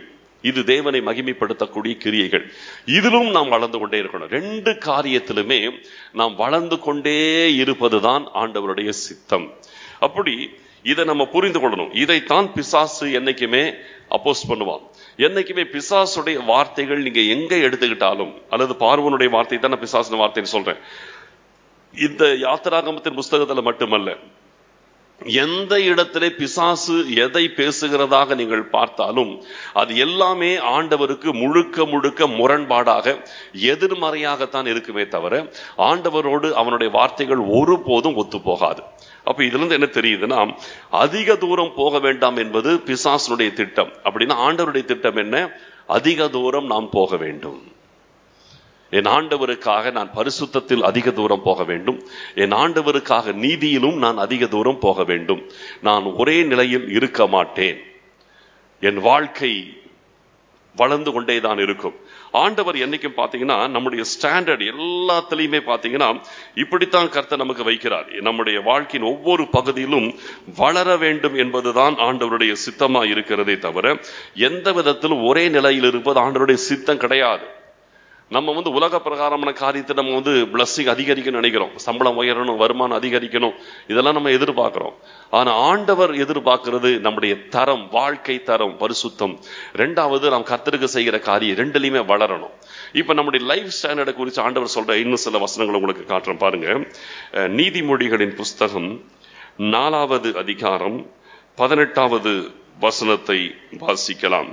இது தேவனை மகிமைப்படுத்தக்கூடிய கிரியைகள் இதிலும் நாம் வளர்ந்து கொண்டே இருக்கணும் ரெண்டு காரியத்திலுமே நாம் வளர்ந்து கொண்டே இருப்பதுதான் ஆண்டவருடைய சித்தம் அப்படி இதை நம்ம புரிந்து கொள்ளணும் இதைத்தான் பிசாசு என்னைக்குமே அப்போஸ் பண்ணுவான் என்னைக்குமே பிசாசுடைய வார்த்தைகள் நீங்க எங்க எடுத்துக்கிட்டாலும் அல்லது பார்வனுடைய வார்த்தை தான் நான் பிசாசு வார்த்தைன்னு சொல்றேன் இந்த யாத்திராகமத்தின் புஸ்தகத்துல மட்டுமல்ல எந்த இடத்திலே பிசாசு எதை பேசுகிறதாக நீங்கள் பார்த்தாலும் அது எல்லாமே ஆண்டவருக்கு முழுக்க முழுக்க முரண்பாடாக எதிர்மறையாகத்தான் இருக்குமே தவிர ஆண்டவரோடு அவனுடைய வார்த்தைகள் ஒருபோதும் ஒத்து போகாது அப்ப இதுல இருந்து என்ன தெரியுதுன்னா அதிக தூரம் போக வேண்டாம் என்பது பிசாசனுடைய திட்டம் அப்படின்னா ஆண்டவருடைய திட்டம் என்ன அதிக தூரம் நாம் போக வேண்டும் என் ஆண்டவருக்காக நான் பரிசுத்தத்தில் அதிக தூரம் போக வேண்டும் என் ஆண்டவருக்காக நீதியிலும் நான் அதிக தூரம் போக வேண்டும் நான் ஒரே நிலையில் இருக்க மாட்டேன் என் வாழ்க்கை வளர்ந்து கொண்டே தான் இருக்கும் ஆண்டவர் என்னைக்கும் பார்த்தீங்கன்னா நம்முடைய ஸ்டாண்டர்ட் எல்லாத்துலேயுமே பார்த்தீங்கன்னா இப்படித்தான் கர்த்தர் நமக்கு வைக்கிறார் நம்முடைய வாழ்க்கையின் ஒவ்வொரு பகுதியிலும் வளர வேண்டும் என்பதுதான் ஆண்டவருடைய சித்தமா இருக்கிறதே தவிர எந்த விதத்திலும் ஒரே நிலையில் இருப்பது ஆண்டவருடைய சித்தம் கிடையாது நம்ம வந்து உலக பிரகாரமான காரியத்தை நம்ம வந்து பிளஸ்ஸிங் அதிகரிக்கணும்னு நினைக்கிறோம் சம்பளம் உயரணும் வருமானம் அதிகரிக்கணும் இதெல்லாம் நம்ம எதிர்பார்க்கிறோம் ஆனா ஆண்டவர் எதிர்பார்க்கிறது நம்முடைய தரம் வாழ்க்கை தரம் பரிசுத்தம் ரெண்டாவது நாம் கர்த்தருக்கு செய்கிற காரியம் ரெண்டுலையுமே வளரணும் இப்ப நம்முடைய லைஃப் ஸ்டாண்டர்டை குறித்து ஆண்டவர் சொல்ற இன்னும் சில வசனங்களை உங்களுக்கு காட்டுறேன் பாருங்க அஹ் நீதிமொழிகளின் புஸ்தகம் நாலாவது அதிகாரம் பதினெட்டாவது வசனத்தை வாசிக்கலாம்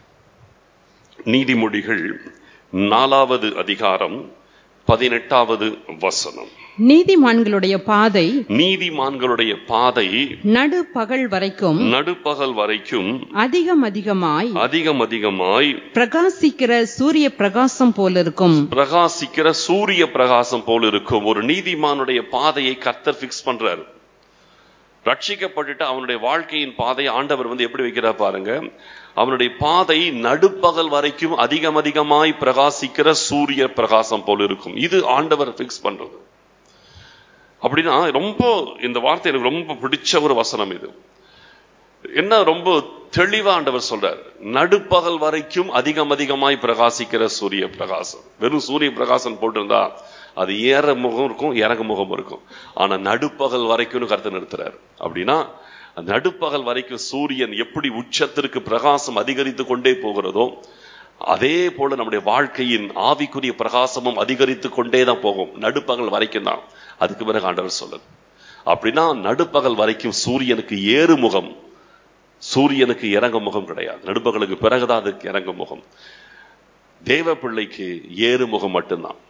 நீதிமொழிகள் நாலாவது அதிகாரம் பதினெட்டாவது வசனம் நீதிமான்களுடைய பாதை நீதிமான்களுடைய பாதை நடு பகல் வரைக்கும் நடுப்பகல் வரைக்கும் அதிகம் அதிகமாய் அதிகம் அதிகமாய் பிரகாசிக்கிற சூரிய பிரகாசம் போலிருக்கும் பிரகாசிக்கிற சூரிய பிரகாசம் போல் இருக்கும் ஒரு நீதிமானுடைய பாதையை கர்த்தர் பிக்ஸ் பண்றாரு ரட்சிக்கப்பட்டுட்டு அவனுடைய வாழ்க்கையின் பாதையை ஆண்டவர் வந்து எப்படி வைக்கிறார் பாருங்க அவனுடைய பாதை நடுப்பகல் வரைக்கும் அதிகம் அதிகமாய் பிரகாசிக்கிற சூரிய பிரகாசம் போல் இருக்கும் இது ஆண்டவர் பிக்ஸ் பண்றது அப்படின்னா ரொம்ப இந்த வார்த்தை எனக்கு ரொம்ப பிடிச்ச ஒரு வசனம் இது என்ன ரொம்ப தெளிவா ஆண்டவர் சொல்றார் நடுப்பகல் வரைக்கும் அதிகம் அதிகமாய் பிரகாசிக்கிற சூரிய பிரகாசம் வெறும் சூரிய பிரகாசம் போட்டிருந்தா அது ஏற முகம் இருக்கும் இறங்க முகம் இருக்கும் ஆனா நடுப்பகல் வரைக்கும் கருத்து நிறுத்துறாரு அப்படின்னா நடுப்பகல் வரைக்கும் சூரியன் எப்படி உச்சத்திற்கு பிரகாசம் அதிகரித்து கொண்டே போகிறதோ அதே போல நம்முடைய வாழ்க்கையின் ஆவிக்குரிய பிரகாசமும் அதிகரித்து கொண்டே தான் போகும் நடுப்பகல் வரைக்கும் தான் அதுக்கு பிறகு ஆண்டவர் சொல்லுது அப்படின்னா நடுப்பகல் வரைக்கும் சூரியனுக்கு ஏறு முகம் சூரியனுக்கு இறங்க முகம் கிடையாது நடுப்பகலுக்கு பிறகுதான் அதுக்கு இறங்க முகம் தேவ பிள்ளைக்கு ஏறு முகம் மட்டும்தான்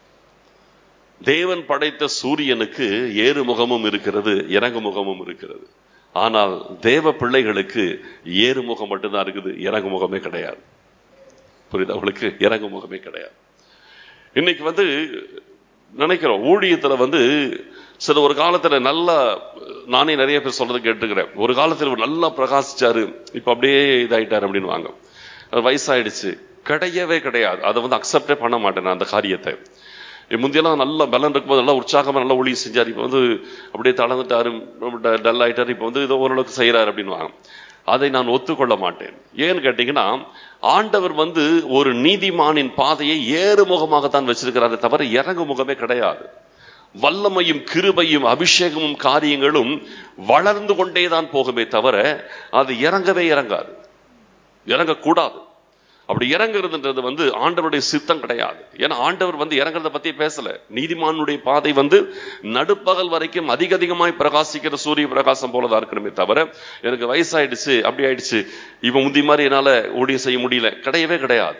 தேவன் படைத்த சூரியனுக்கு ஏறு முகமும் இருக்கிறது இறங்கு முகமும் இருக்கிறது ஆனால் தேவ பிள்ளைகளுக்கு ஏறு முகம் மட்டும்தான் இருக்குது இறங்கு முகமே கிடையாது புரியுது அவங்களுக்கு இறங்கு முகமே கிடையாது இன்னைக்கு வந்து நினைக்கிறோம் ஊழியத்துல வந்து சில ஒரு காலத்துல நல்லா நானே நிறைய பேர் சொல்றது கேட்டுக்கிறேன் ஒரு காலத்துல இவர் நல்லா பிரகாசிச்சாரு இப்ப அப்படியே இதாயிட்டாரு அப்படின்னு வாங்க வயசாயிடுச்சு கிடையவே கிடையாது அதை வந்து அக்செப்டே பண்ண மாட்டேன் நான் அந்த காரியத்தை முந்தையெல்லாம் நல்ல பலன் இருக்கும்போது நல்லா உற்சாகமா நல்லா ஒளி செஞ்சார் இப்போ வந்து அப்படியே தளர்ந்துட்டாரு டல் ஆயிட்டாரு இப்போ வந்து இதோ ஓரளவுக்கு செய்யறாரு அப்படின்னு வாங்க அதை நான் ஒத்துக்கொள்ள மாட்டேன் ஏன்னு கேட்டீங்கன்னா ஆண்டவர் வந்து ஒரு நீதிமானின் பாதையை ஏறு முகமாகத்தான் வச்சிருக்கிறாரே தவிர இறங்கு முகமே கிடையாது வல்லமையும் கிருபையும் அபிஷேகமும் காரியங்களும் வளர்ந்து கொண்டே தான் போகுமே தவிர அது இறங்கவே இறங்காது இறங்கக்கூடாது அப்படி இறங்குறதுன்றது வந்து ஆண்டவருடைய சித்தம் கிடையாது ஏன்னா ஆண்டவர் வந்து இறங்குறத பத்தி பேசல நீதிமானுடைய பாதை வந்து நடுப்பகல் வரைக்கும் அதிக அதிகமாய் பிரகாசிக்கிற சூரிய பிரகாசம் போலதான் இருக்கணுமே தவிர எனக்கு வயசாயிடுச்சு அப்படி ஆயிடுச்சு இப்ப முந்தி மாதிரி என்னால ஊழியம் செய்ய முடியல கிடையவே கிடையாது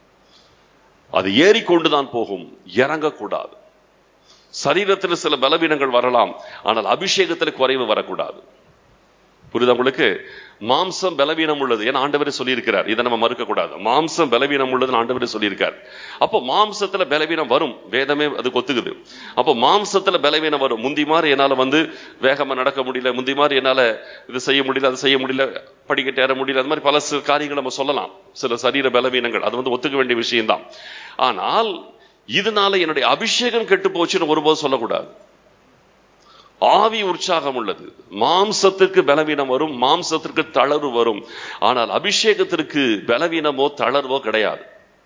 அது ஏறிக்கொண்டுதான் போகும் இறங்கக்கூடாது சரீரத்தில் சில பலவீனங்கள் வரலாம் ஆனால் அபிஷேகத்தில் குறைவு வரக்கூடாது புரியுதா உங்களுக்கு மாம்சம் பலவீனம் உள்ளது ஏன்னா ஆண்டவரே சொல்லியிருக்கிறார் இதை நம்ம மறுக்க கூடாது மாம்சம் பலவீனம் உள்ளதுன்னு ஆண்டவரே சொல்லியிருக்கார் அப்போ மாம்சத்துல பலவீனம் வரும் வேதமே அது கொத்துக்குது அப்போ மாம்சத்துல பலவீனம் வரும் முந்தி மாதிரி என்னால வந்து வேகமா நடக்க முடியல முந்தி மாதிரி என்னால இது செய்ய முடியல அது செய்ய முடியல படிக்கட்டு ஏற முடியல அது மாதிரி பல சில காரியங்கள் நம்ம சொல்லலாம் சில சரீர பலவீனங்கள் அது வந்து ஒத்துக்க வேண்டிய விஷயம்தான் ஆனால் இதனால என்னுடைய அபிஷேகம் கெட்டு போச்சுன்னு ஒருபோது சொல்லக்கூடாது ஆவி உற்சாகம் உள்ளது மாம்சத்திற்கு பலவீனம் வரும் மாம்சத்திற்கு தளர்வு வரும் ஆனால் அபிஷேகத்திற்கு பலவீனமோ தளர்வோ கிடையாது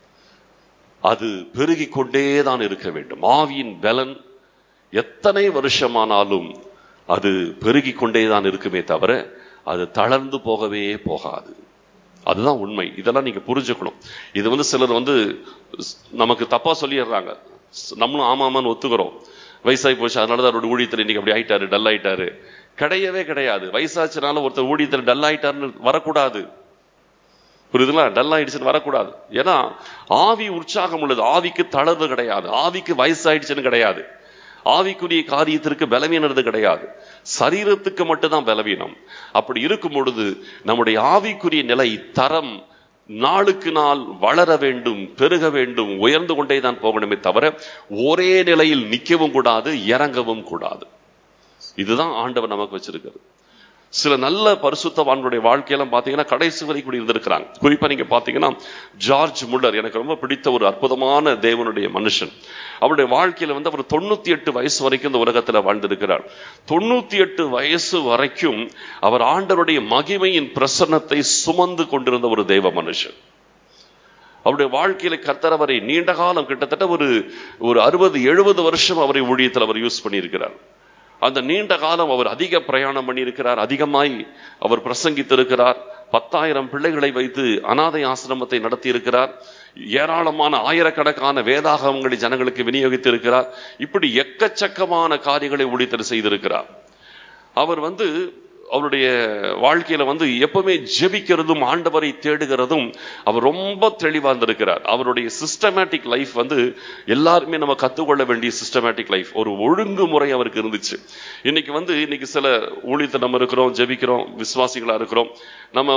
அது பெருகிக் கொண்டே தான் இருக்க வேண்டும் ஆவியின் பலன் எத்தனை வருஷமானாலும் அது பெருகிக் கொண்டே தான் இருக்குமே தவிர அது தளர்ந்து போகவே போகாது அதுதான் உண்மை இதெல்லாம் நீங்க புரிஞ்சுக்கணும் இது வந்து சிலர் வந்து ஸ்- நமக்கு தப்பா சொல்லிடுறாங்க ஸ்- நம்மளும் ஆமாமான்னு ஒத்துக்கிறோம் வயசாகி போச்சு அதனால தான் அவரோட ஊழியத்தில் இன்னைக்கு அப்படி ஆயிட்டாரு டல் ஆயிட்டாரு கிடையவே கிடையாது வயசாச்சுனால ஒருத்தர் ஊழியத்தில் டல் ஆயிட்டாருன்னு வரக்கூடாது புரியுதுங்களா டல் ஆயிடுச்சுன்னு வரக்கூடாது ஏன்னா ஆவி உற்சாகம் உள்ளது ஆவிக்கு தளர்வு கிடையாது ஆவிக்கு வயசாயிடுச்சுன்னு கிடையாது ஆவிக்குரிய காரியத்திற்கு பலவீனது கிடையாது சரீரத்துக்கு மட்டும்தான் பலவீனம் அப்படி இருக்கும் பொழுது நம்முடைய ஆவிக்குரிய நிலை தரம் நாளுக்கு நாள் வளர வேண்டும் பெருக வேண்டும் உயர்ந்து கொண்டே தான் போகணுமே தவிர ஒரே நிலையில் நிற்கவும் கூடாது இறங்கவும் கூடாது இதுதான் ஆண்டவர் நமக்கு வச்சிருக்கிறது சில நல்ல பரிசுத்தவான்களுடைய வாழ்க்கையெல்லாம் பார்த்தீங்கன்னா கடைசி வரை கூட இருந்திருக்கிறாங்க குறிப்பா நீங்க பார்த்தீங்கன்னா ஜார்ஜ் முல்லர் எனக்கு ரொம்ப பிடித்த ஒரு அற்புதமான தேவனுடைய மனுஷன் அவருடைய வாழ்க்கையில வந்து அவர் தொண்ணூத்தி எட்டு வயசு வரைக்கும் இந்த உலகத்துல வாழ்ந்திருக்கிறார் தொண்ணூத்தி எட்டு வயசு வரைக்கும் அவர் ஆண்டவருடைய மகிமையின் பிரசன்னத்தை சுமந்து கொண்டிருந்த ஒரு தெய்வ மனுஷன் அவருடைய வாழ்க்கையில கர்த்தர் அவரை நீண்ட காலம் கிட்டத்தட்ட ஒரு ஒரு அறுபது எழுபது வருஷம் அவரை ஊழியத்தில் அவர் யூஸ் பண்ணியிருக்கிறார் அந்த நீண்ட காலம் அவர் அதிக பிரயாணம் பண்ணியிருக்கிறார் அதிகமாய் அவர் பிரசங்கித்திருக்கிறார் பத்தாயிரம் பிள்ளைகளை வைத்து அனாதை ஆசிரமத்தை நடத்தி இருக்கிறார் ஏராளமான ஆயிரக்கணக்கான வேதாகமங்களை ஜனங்களுக்கு விநியோகித்து இருக்கிறார் இப்படி எக்கச்சக்கமான காரியங்களை ஊழியத்தில் செய்திருக்கிறார் அவர் வந்து அவருடைய வாழ்க்கையில வந்து எப்பவுமே ஜெபிக்கிறதும் ஆண்டவரை தேடுகிறதும் அவர் ரொம்ப தெளிவா இருந்திருக்கிறார் அவருடைய சிஸ்டமேட்டிக் லைஃப் வந்து எல்லாருமே நம்ம கத்துக்கொள்ள வேண்டிய சிஸ்டமேட்டிக் லைஃப் ஒரு ஒழுங்குமுறை அவருக்கு இருந்துச்சு இன்னைக்கு வந்து இன்னைக்கு சில ஊழியத்தை நம்ம இருக்கிறோம் ஜெபிக்கிறோம் விசுவாசிகளா இருக்கிறோம் நம்ம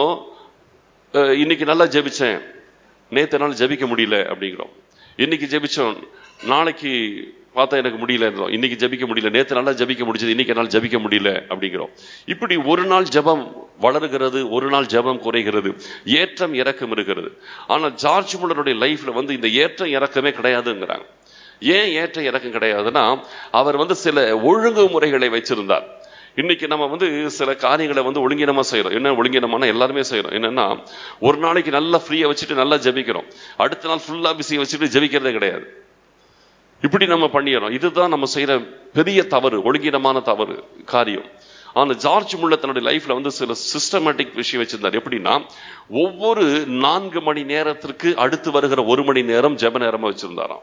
அஹ், இன்னைக்கு நல்லா ஜெபிச்சேன் நேத்து நாள் ஜெபிக்க முடியல அப்படிங்கிறோம் இன்னைக்கு ஜெபிச்சோம் நாளைக்கு பார்த்தா எனக்கு முடியல இன்னைக்கு ஜெபிக்க முடியல நேத்து நல்லா ஜெபிக்க முடிஞ்சது இன்னைக்கு என்னால் ஜெபிக்க முடியல அப்படிங்கிறோம் இப்படி ஒரு நாள் ஜெபம் வளருகிறது ஒரு நாள் ஜெபம் குறைகிறது ஏற்றம் இறக்கம் இருக்கிறது ஆனால் ஜார்ஜ் முல்லருடைய லைஃப்ல வந்து இந்த ஏற்றம் இறக்கமே கிடையாதுங்கிறாங்க ஏன் ஏற்ற இறக்கம் கிடையாதுன்னா அவர் வந்து சில ஒழுங்குமுறைகளை வச்சிருந்தார் இன்னைக்கு நம்ம வந்து சில காரியங்களை வந்து ஒழுங்கினமா செய்யறோம் என்ன ஒழுங்கினமான எல்லாருமே செய்யறோம் என்னன்னா ஒரு நாளைக்கு நல்லா ஃப்ரீயா வச்சுட்டு நல்லா ஜெபிக்கிறோம் அடுத்த நாள் ஃபுல்லா பிஸியை வச்சுட்டு ஜெபிக்கிறதே கிடையாது இப்படி நம்ம பண்ணிடுறோம் இதுதான் நம்ம செய்யற பெரிய தவறு ஒழுங்கினமான தவறு காரியம் ஆனா ஜார்ஜ் முள்ள தன்னுடைய லைஃப்ல வந்து சில சிஸ்டமேட்டிக் விஷயம் வச்சிருந்தார் எப்படின்னா ஒவ்வொரு நான்கு மணி நேரத்திற்கு அடுத்து வருகிற ஒரு மணி நேரம் ஜெப நேரமா வச்சிருந்தாராம்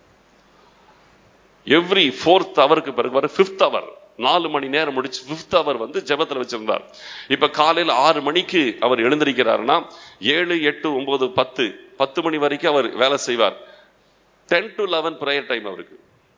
எவ்ரி ஃபோர்த் அவருக்கு பிறகு வர ஃபிஃப்த் அவர் நாலு மணி நேரம் முடிச்சு ஃபிஃப்த் அவர் வந்து ஜெபத்துல வச்சிருந்தார் இப்ப காலையில ஆறு மணிக்கு அவர் எழுந்திருக்கிறாருன்னா ஏழு எட்டு ஒன்பது பத்து பத்து மணி வரைக்கும் அவர் வேலை செய்வார் ten to eleven prayer time அவருக்கு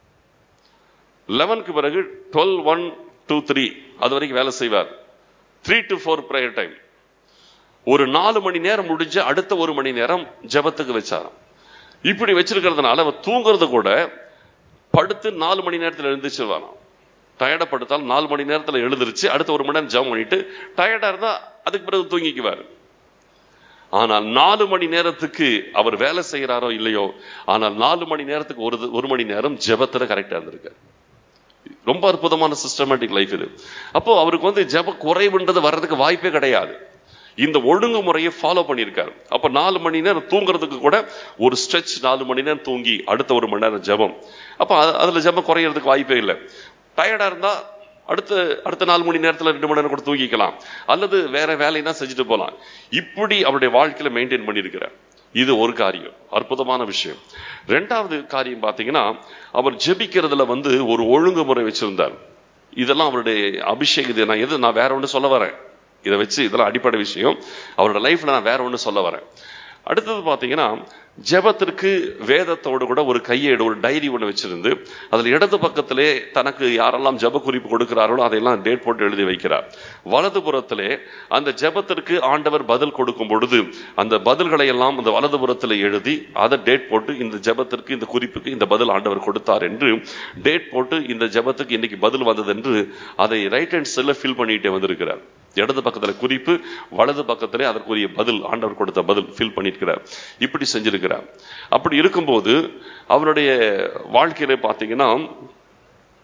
லெவனுக்கு பிறகு டுவெல் ஒன் டூ த்ரீ அது வரைக்கும் வேலை செய்வார் three to four prayer time ஒரு நாலு மணி நேரம் முடிஞ்சு அடுத்த ஒரு மணி நேரம் ஜெபத்துக்கு வச்சாராம் இப்படி வச்சிருக்கிறதுனால அவர் தூங்குறது கூட படுத்து நாலு மணி நேரத்தில் எழுந்திரிச்சிருவாராம் டயர்டா படுத்தாலும் நாலு மணி நேரத்துல எழுந்திருச்சு அடுத்த ஒரு மணி நேரம் ஜெபம் பண்ணிட்டு டயர்டா இருந்தா அதுக்கு பிறகு தூங்கிக்குவார் ஆனால் நாலு மணி நேரத்துக்கு அவர் வேலை செய்கிறாரோ இல்லையோ ஆனால் நாலு மணி நேரத்துக்கு ஒரு ஒரு மணி நேரம் ஜெபத்துல கரெக்டா இருந்திருக்காரு ரொம்ப அற்புதமான சிஸ்டமேட்டிக் லைஃப் இது அப்போ அவருக்கு வந்து ஜெப குறைவுன்றது வர்றதுக்கு வாய்ப்பே கிடையாது இந்த ஒழுங்குமுறையை ஃபாலோ பண்ணியிருக்காரு அப்ப நாலு மணி நேரம் தூங்குறதுக்கு கூட ஒரு ஸ்ட்ரெச் நாலு மணி நேரம் தூங்கி அடுத்த ஒரு மணி நேரம் ஜெபம் அப்ப அது- அதுல ஜெபம் குறையறதுக்கு வாய்ப்பே இல்லை டயர்டா இருந்தா அடுத்த அடுத்த நாலு மணி நேரத்துல ரெண்டு மணி நேரம் கூட தூங்கிக்கலாம் அல்லது வேற வேலைனா செஞ்சுட்டு போலாம் இப்படி அவருடைய வாழ்க்கையில மெயின்டைன் பண்ணியிருக்கிறார் இது ஒரு காரியம் அற்புதமான விஷயம் ரெண்டாவது காரியம் பார்த்தீங்கன்னா அவர் ஜெபிக்கிறதுல வந்து ஒரு ஒழுங்குமுறை வச்சிருந்தார் இதெல்லாம் அவருடைய அபிஷேகம் இது நான் எது நான் வேற ஒன்று சொல்ல வரேன் இதை வச்சு இதெல்லாம் அடிப்படை விஷயம் அவரோட லைஃப்ல நான் வேற ஒன்று சொல்ல வரேன் அடுத்தது பார்த்தீங்கன்னா ஜெபத்திற்கு வேதத்தோடு கூட ஒரு கையேடு ஒரு டைரி ஒன்று வச்சிருந்து அதில் இடது பக்கத்திலே தனக்கு யாரெல்லாம் ஜெப குறிப்பு கொடுக்கிறார்களோ அதையெல்லாம் டேட் போட்டு எழுதி வைக்கிறார் வலது புறத்திலே அந்த ஜெபத்திற்கு ஆண்டவர் பதில் கொடுக்கும் பொழுது அந்த பதில்களை எல்லாம் அந்த வலது புறத்தில் எழுதி அதை டேட் போட்டு இந்த ஜெபத்திற்கு இந்த குறிப்புக்கு இந்த பதில் ஆண்டவர் கொடுத்தார் என்று டேட் போட்டு இந்த ஜெபத்துக்கு இன்னைக்கு பதில் வந்தது என்று அதை ரைட் ஹேண்ட் செல்ல ஃபில் பண்ணிட்டே வந்திருக்கிறார் இடது பக்கத்துல குறிப்பு வலது பக்கத்திலே அதற்குரிய பதில் ஆண்டவர் கொடுத்த பதில் ஃபில் பண்ணியிருக்கிறார் இப்படி செஞ்சிருக்கிறார் அப்படி இருக்கும்போது அவருடைய வாழ்க்கையில பார்த்தீங்கன்னா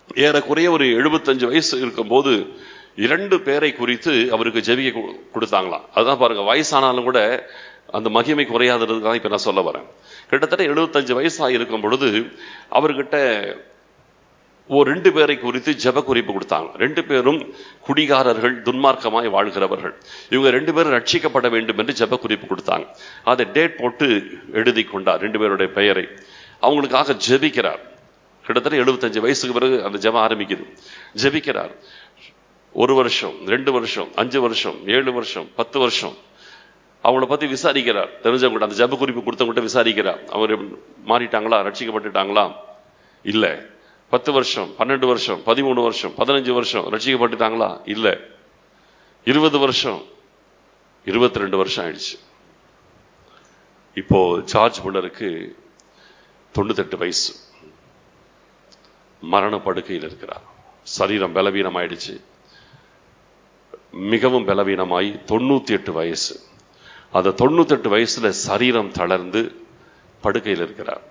ஏறக்குறைய ஒரு எழுபத்தஞ்சு வயசு இருக்கும்போது இரண்டு பேரை குறித்து அவருக்கு ஜெபிக்க கு- கொடுத்தாங்களாம் அதான் பாருங்க வயசானாலும் கூட அந்த மகிமை குறையாததுக்காக இப்ப நான் சொல்ல வரேன் கிட்டத்தட்ட எழுபத்தஞ்சு வயசாக இருக்கும் பொழுது அவர்கிட்ட ஒரு ரெண்டு பேரை குறித்து ஜெப குறிப்பு கொடுத்தாங்க ரெண்டு பேரும் குடிகாரர்கள் துன்மார்க்கமாய் வாழ்கிறவர்கள் இவங்க ரெண்டு பேரும் ரட்சிக்கப்பட வேண்டும் என்று ஜெப குறிப்பு கொடுத்தாங்க அதை டேட் போட்டு எழுதி கொண்டார் ரெண்டு பேருடைய பெயரை அவங்களுக்காக ஜெபிக்கிறார் கிட்டத்தட்ட எழுபத்தஞ்சு வயசுக்கு பிறகு அந்த ஜெபம் ஆரம்பிக்குது ஜெபிக்கிறார் ஒரு வருஷம் ரெண்டு வருஷம் அஞ்சு வருஷம் ஏழு வருஷம் பத்து வருஷம் அவங்கள பத்தி விசாரிக்கிறார் தெரிஞ்சவங்க அந்த ஜெப குறிப்பு கொடுத்தவங்ககிட்ட விசாரிக்கிறார் அவர் மாறிட்டாங்களா ரட்சிக்கப்பட்டுட்டாங்களா இல்ல பத்து வருஷம் பன்னெண்டு வருஷம் பதிமூணு வருஷம் பதினஞ்சு வருஷம் ரட்சிக்கப்பட்டுட்டாங்களா இல்ல இருபது வருஷம் இருபத்தி ரெண்டு வருஷம் ஆயிடுச்சு இப்போ ஜார்ஜ் முல்லருக்கு தொண்ணூத்தெட்டு வயசு மரண படுக்கையில் இருக்கிறார் சரீரம் பலவீனம் ஆயிடுச்சு மிகவும் பலவீனமாய் தொண்ணூத்தி எட்டு வயசு அந்த தொண்ணூத்தி எட்டு வயசுல சரீரம் தளர்ந்து படுக்கையில் இருக்கிறார்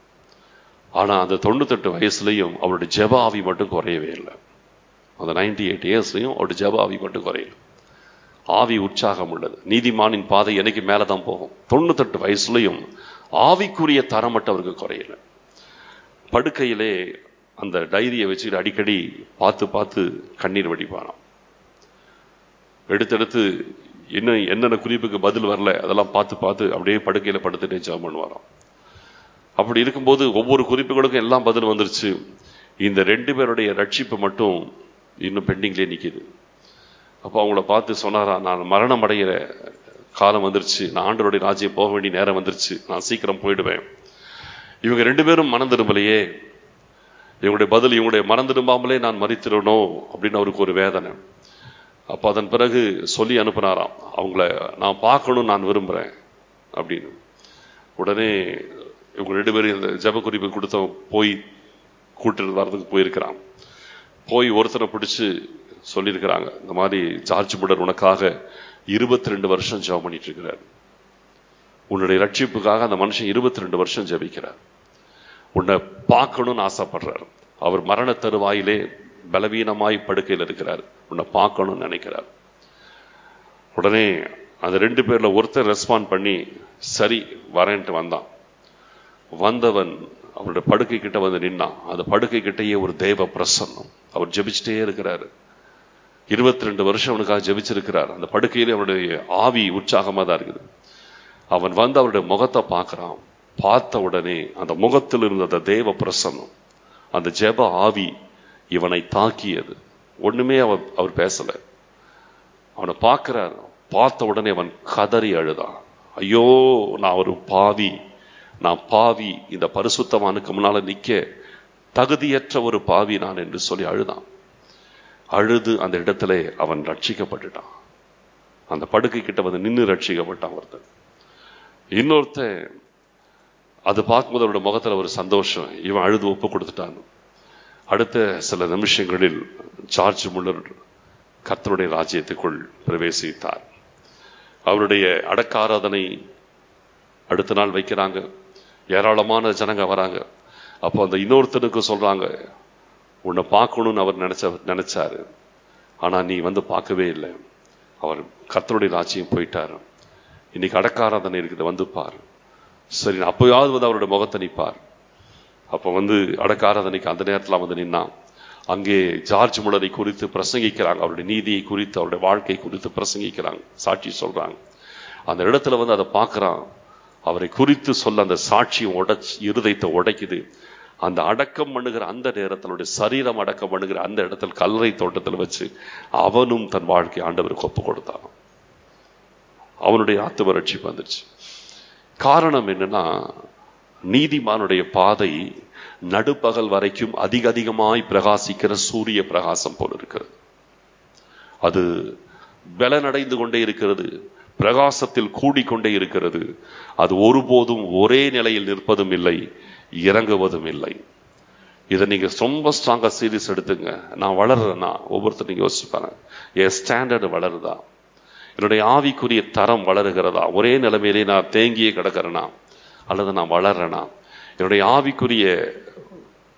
ஆனா அந்த தொண்ணூத்தெட்டு வயசுலயும் அவருடைய ஜெப ஆவி மட்டும் குறையவே இல்லை அந்த நைன்டி எயிட் இயர்ஸ்லயும் அவருடைய ஜெப ஆவி மட்டும் குறையல ஆவி உற்சாகம் உள்ளது நீதிமானின் பாதை எனக்கு மேலதான் போகும் தொண்ணூத்தெட்டு வயசுலயும் ஆவிக்குரிய தரம் மட்டும் அவருக்கு குறையல படுக்கையிலே அந்த டைரியை வச்சுட்டு அடிக்கடி பார்த்து பார்த்து கண்ணீர் வடிப்பாராம் எடுத்தெடுத்து இன்னும் என்னென்ன குறிப்புக்கு பதில் வரல அதெல்லாம் பார்த்து பார்த்து அப்படியே படுக்கையில படுத்துட்டே ஜெபம் பண்ணுவாராம் அப்படி இருக்கும்போது ஒவ்வொரு குறிப்புகளுக்கும் எல்லாம் பதில் வந்துருச்சு இந்த ரெண்டு பேருடைய ரட்சிப்பு மட்டும் இன்னும் பெண்டிங்லேயே நிக்குது அப்போ அவங்கள பார்த்து சொன்னாரா நான் மரணம் அடைகிற காலம் வந்துருச்சு நான் ஆண்டவருடைய ராஜ்யம் போக வேண்டிய நேரம் வந்துருச்சு நான் சீக்கிரம் போயிடுவேன் இவங்க ரெண்டு பேரும் மனம் திரும்பலையே இவங்களுடைய பதில் இவங்களுடைய மனம் திரும்பாமலே நான் மறித்திடணும் அப்படின்னு அவருக்கு ஒரு வேதனை அப்போ அதன் பிறகு சொல்லி அனுப்புனாராம் அவங்கள நான் பார்க்கணும் நான் விரும்புகிறேன் அப்படின்னு உடனே இவங்க ரெண்டு பேரும் இந்த ஜெப குறிப்பு கொடுத்தவன் போய் கூட்டிட்டு வர்றதுக்கு போயிருக்கிறான் போய் ஒருத்தரை பிடிச்சு சொல்லியிருக்கிறாங்க இந்த மாதிரி ஜார்ஜ் முடர் உனக்காக இருபத்தி ரெண்டு வருஷம் ஜெபம் பண்ணிட்டு இருக்கிறார் உன்னுடைய ரட்சிப்புக்காக அந்த மனுஷன் இருபத்தி ரெண்டு வருஷம் ஜெபிக்கிறார் உன்னை பார்க்கணும்னு ஆசைப்படுறார் அவர் மரண தருவாயிலே பலவீனமாய் படுக்கையில் இருக்கிறார் உன்னை பார்க்கணும்னு நினைக்கிறார் உடனே அந்த ரெண்டு பேர்ல ஒருத்தர் ரெஸ்பாண்ட் பண்ணி சரி வரேன்ட்டு வந்தான் வந்தவன் அவருடைய படுக்கை கிட்ட வந்து நின்னான் அந்த படுக்கை கிட்டயே ஒரு தெய்வ பிரசன்னம் அவர் ஜெபிச்சுட்டே இருக்கிறாரு இருபத்தி ரெண்டு வருஷம் அவனுக்காக ஜெபிச்சிருக்கிறார் அந்த படுக்கையிலே அவருடைய ஆவி உற்சாகமா தான் இருக்குது அவன் வந்து அவருடைய முகத்தை பார்க்கறான் பார்த்த உடனே அந்த முகத்தில் இருந்த அந்த தேவ பிரசன்னம் அந்த ஜெப ஆவி இவனை தாக்கியது ஒண்ணுமே அவன் அவர் பேசல அவனை பார்க்கிறார் பார்த்த உடனே அவன் கதறி அழுதான் ஐயோ நான் ஒரு பாவி நான் பாவி இந்த பரிசுத்தவானுக்கு முன்னால நிக்க தகுதியற்ற ஒரு பாவி நான் என்று சொல்லி அழுதான் அழுது அந்த இடத்துல அவன் ரட்சிக்கப்பட்டுட்டான் அந்த படுக்கை கிட்ட வந்து நின்று ரட்சிக்கப்பட்டான் ஒருத்தன் இன்னொருத்தன் அது பார்க்கும்போது அவரோட முகத்துல ஒரு சந்தோஷம் இவன் அழுது ஒப்பு கொடுத்துட்டான் அடுத்த சில நிமிஷங்களில் ஜார்ஜ் முல்லர் கர்த்தருடைய ராஜ்யத்துக்குள் பிரவேசித்தார் அவருடைய அடக்க ஆராதனை அடுத்த நாள் வைக்கிறாங்க ஏராளமான ஜனங்க வராங்க அப்போ அந்த இன்னொருத்தனுக்கு சொல்றாங்க உன்னை பார்க்கணும்னு அவர் நினைச்ச நினைச்சாரு ஆனா நீ வந்து பார்க்கவே இல்லை அவர் கர்த்தருடைய ராஜ்யம் போயிட்டாரு இன்னைக்கு அடக்க ஆராதனை இருக்குது வந்து பார் சரி அப்போயாவது வந்து அவருடைய முகத்தை நிப்பார் அப்போ வந்து அடக்க ஆராதனைக்கு அந்த நேரத்தில் வந்து நின்னான் அங்கே ஜார்ஜ் முலரை குறித்து பிரசங்கிக்கிறாங்க அவருடைய நீதியை குறித்து அவருடைய வாழ்க்கை குறித்து பிரசங்கிக்கிறாங்க சாட்சி சொல்றாங்க அந்த இடத்துல வந்து அதை பார்க்கறான் அவரை குறித்து சொல்ல அந்த சாட்சியை உடைச்சு இருதயத்தை உடைக்குது அந்த அடக்கம் பண்ணுகிற அந்த நேரத்தில் அவருடைய சரீரம் அடக்கம் பண்ணுகிற அந்த இடத்துல கல்லறை தோட்டத்தில் வச்சு அவனும் தன் வாழ்க்கை ஆண்டவருக்கு ஒப்பு கொடுத்தான் அவனுடைய ஆத்தும ரட்சிப்பு வந்துருச்சு காரணம் என்னன்னா நீதிமானுடைய பாதை நடுப்பகல் வரைக்கும் அதிக அதிகமாய் பிரகாசிக்கிற சூரிய பிரகாசம் போல இருக்கிறது அது பலனடைந்து கொண்டே இருக்கிறது பிரகாசத்தில் கூடிக்கொண்டே இருக்கிறது அது ஒருபோதும் ஒரே நிலையில் நிற்பதும் இல்லை இறங்குவதும் இல்லை இதை நீங்க ரொம்ப ஸ்ட்ராங்கா சீரியஸ் எடுத்துங்க நான் வளர்றேன்னா ஒவ்வொருத்தர் நீங்க யோசிப்பாங்க என் ஸ்டாண்டர்டு வளருதா என்னுடைய ஆவிக்குரிய தரம் வளருகிறதா ஒரே நிலைமையிலே நான் தேங்கியே கிடக்கிறேனா அல்லது நான் வளர்றேனா என்னுடைய ஆவிக்குரிய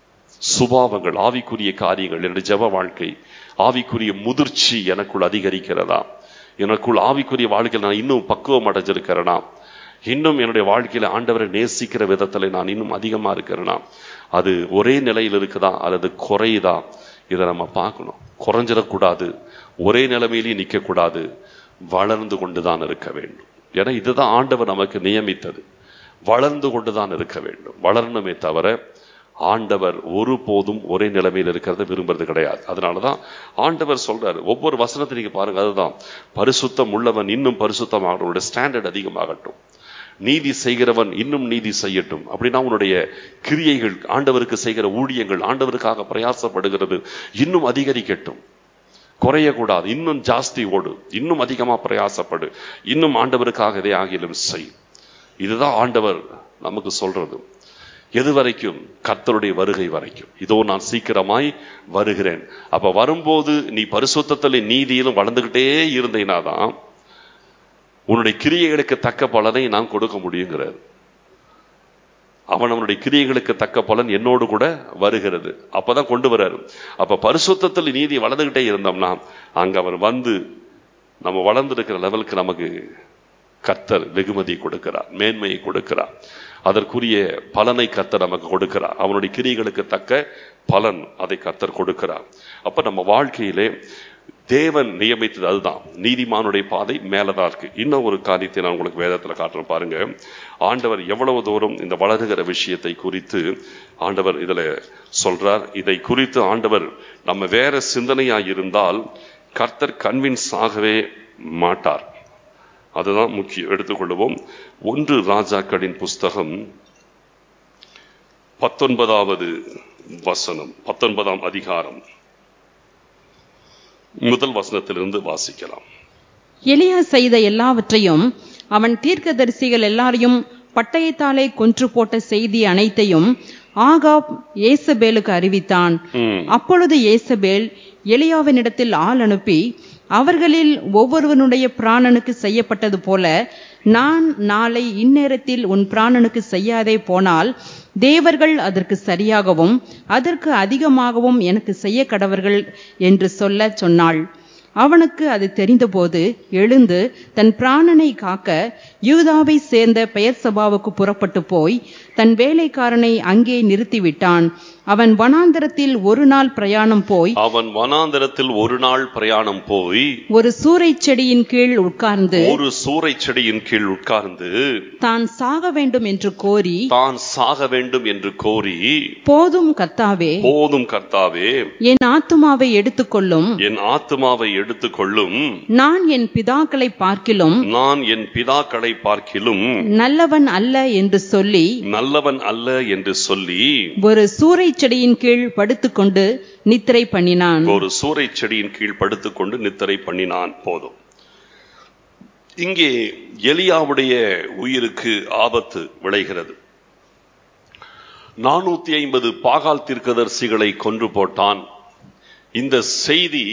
சுபாவங்கள் ஆவிக்குரிய காரியங்கள் என்னுடைய ஜெப வாழ்க்கை ஆவிக்குரிய முதிர்ச்சி எனக்குள் அதிகரிக்கிறதா எனக்குள் ஆவிக்குரிய வாழ்க்கையில் நான் இன்னும் பக்குவம் அடைஞ்சிருக்கிறேனா இன்னும் என்னுடைய வாழ்க்கையில ஆண்டவரை நேசிக்கிற விதத்துல நான் இன்னும் அதிகமா இருக்கிறேனா அது ஒரே நிலையில் இருக்குதா அல்லது குறையுதா இதை நம்ம பார்க்கணும் குறைஞ்சிடக்கூடாது ஒரே நிலைமையிலேயே நிற்கக்கூடாது வளர்ந்து கொண்டுதான் இருக்க வேண்டும் ஏன்னா இதுதான் ஆண்டவர் நமக்கு நியமித்தது வளர்ந்து கொண்டுதான் இருக்க வேண்டும் வளரணுமே தவிர ஆண்டவர் ஒருபோதும் ஒரே நிலைமையில் இருக்கிறத விரும்புறது கிடையாது அதனாலதான் ஆண்டவர் சொல்றாரு ஒவ்வொரு வசனத்தை நீங்க பாருங்க அதுதான் பரிசுத்தம் உள்ளவன் இன்னும் பரிசுத்தமாகட்டும் ஸ்டாண்டர்ட் அதிகமாகட்டும் நீதி செய்கிறவன் இன்னும் நீதி செய்யட்டும் அப்படின்னா உன்னுடைய கிரியைகள் ஆண்டவருக்கு செய்கிற ஊழியங்கள் ஆண்டவருக்காக பிரயாசப்படுகிறது இன்னும் அதிகரிக்கட்டும் குறையக்கூடாது இன்னும் ஜாஸ்தி ஓடு இன்னும் அதிகமா பிரயாசப்படு இன்னும் ஆண்டவருக்காக இதை ஆகிலும் செய் இதுதான் ஆண்டவர் நமக்கு சொல்றது எது வரைக்கும் கர்த்தருடைய வருகை வரைக்கும் இதோ நான் சீக்கிரமாய் வருகிறேன் அப்ப வரும்போது நீ பரிசுத்தத்திலே நீதியிலும் வளர்ந்துகிட்டே இருந்தீனாதான் உன்னுடைய கிரியைகளுக்கு தக்க பலனை நான் கொடுக்க முடியுங்கிறார் அவன் அவனுடைய கிரியைகளுக்கு தக்க பலன் என்னோடு கூட வருகிறது அப்பதான் கொண்டு வர்றாரு அப்ப பரிசுத்தத்தில் நீதி வளர்ந்துகிட்டே இருந்தோம்னா அங்க அவர் வந்து நம்ம வளர்ந்திருக்கிற லெவலுக்கு நமக்கு கர்த்தர் வெகுமதி கொடுக்கிறார் மேன்மையை கொடுக்கிறார் அதற்குரிய பலனை கர்த்தர் நமக்கு கொடுக்கிறார் அவனுடைய கிரியைகளுக்கு தக்க பலன் அதை கர்த்தர் கொடுக்கிறார் அப்ப நம்ம வாழ்க்கையிலே தேவன் நியமித்தது அதுதான் நீதிமானுடைய பாதை மேலதான் இருக்கு இன்னும் ஒரு காரியத்தை நான் உங்களுக்கு வேதத்துல காட்டுறேன் பாருங்க ஆண்டவர் எவ்வளவு தூரம் இந்த வளருகிற விஷயத்தை குறித்து ஆண்டவர் இதுல சொல்றார் இதை குறித்து ஆண்டவர் நம்ம வேற சிந்தனையா இருந்தால் கர்த்தர் கன்வின்ஸ் ஆகவே மாட்டார் அதுதான் முக்கியம் எடுத்துக்கொள்வோம் ஒன்று ராஜாக்களின் புஸ்தகம் பத்தொன்பதாவது வசனம் பத்தொன்பதாம் அதிகாரம் முதல் வசனத்திலிருந்து வாசிக்கலாம் எலியா செய்த எல்லாவற்றையும் அவன் தீர்க்கதரிசிகள் எல்லாரையும் பட்டயத்தாலே கொன்று போட்ட செய்தி அனைத்தையும் ஆகாப் ஏசபேலுக்கு அறிவித்தான் ம். அப்பொழுது ஏசபேல் எலியாவினிடத்தில் ஆள் அனுப்பி அவர்களில் ஒவ்வொருவனுடைய பிராணனுக்கு செய்யப்பட்டது போல நான் நாளை இந்நேரத்தில் உன் பிராணனுக்கு செய்யாதே போனால் தேவர்கள் அதற்கு சரியாகவும் அதற்கு அதிகமாகவும் எனக்கு செய்ய கடவர்கள் என்று சொல்ல சொன்னாள் அவனுக்கு அது தெரிந்தபோது எழுந்து தன் பிராணனை காக்க யூதாவை சேர்ந்த பெயர் சபாவுக்கு புறப்பட்டு போய் தன் வேலைக்காரனை அங்கே நிறுத்திவிட்டான் அவன் வனாந்தரத்தில் ஒரு நாள் பிரயாணம் போய் அவன் வனாந்தரத்தில் ஒரு நாள் பிரயாணம் போய் ஒரு சூறைச் செடியின் கீழ் உட்கார்ந்து ஒரு சூறை செடியின் கீழ் உட்கார்ந்து தான் சாக வேண்டும் என்று கோரி தான் சாக வேண்டும் என்று கோரி போதும் கத்தாவே போதும் கர்த்தாவே என் ஆத்துமாவை எடுத்துக்கொள்ளும் என் ஆத்துமாவை எடுத்துக்கொள்ளும் நான் என் பிதாக்களை பார்க்கிலும் நான் என் பிதாக்களை பார்க்கிலும் நல்லவன் அல்ல என்று சொல்லி நல்லவன் அல்ல என்று சொல்லி ஒரு சூறைச் செடியின் கீழ் படுத்துக்கொண்டு நித்திரை பண்ணினான் ஒரு சூறை செடியின் கீழ் படுத்துக்கொண்டு நித்திரை பண்ணினான் போதும் இங்கே எலியாவுடைய உயிருக்கு ஆபத்து விளைகிறது நானூத்தி ஐம்பது பாகால் தீர்க்கதரிசிகளை கொன்று போட்டான் இந்த செய்தி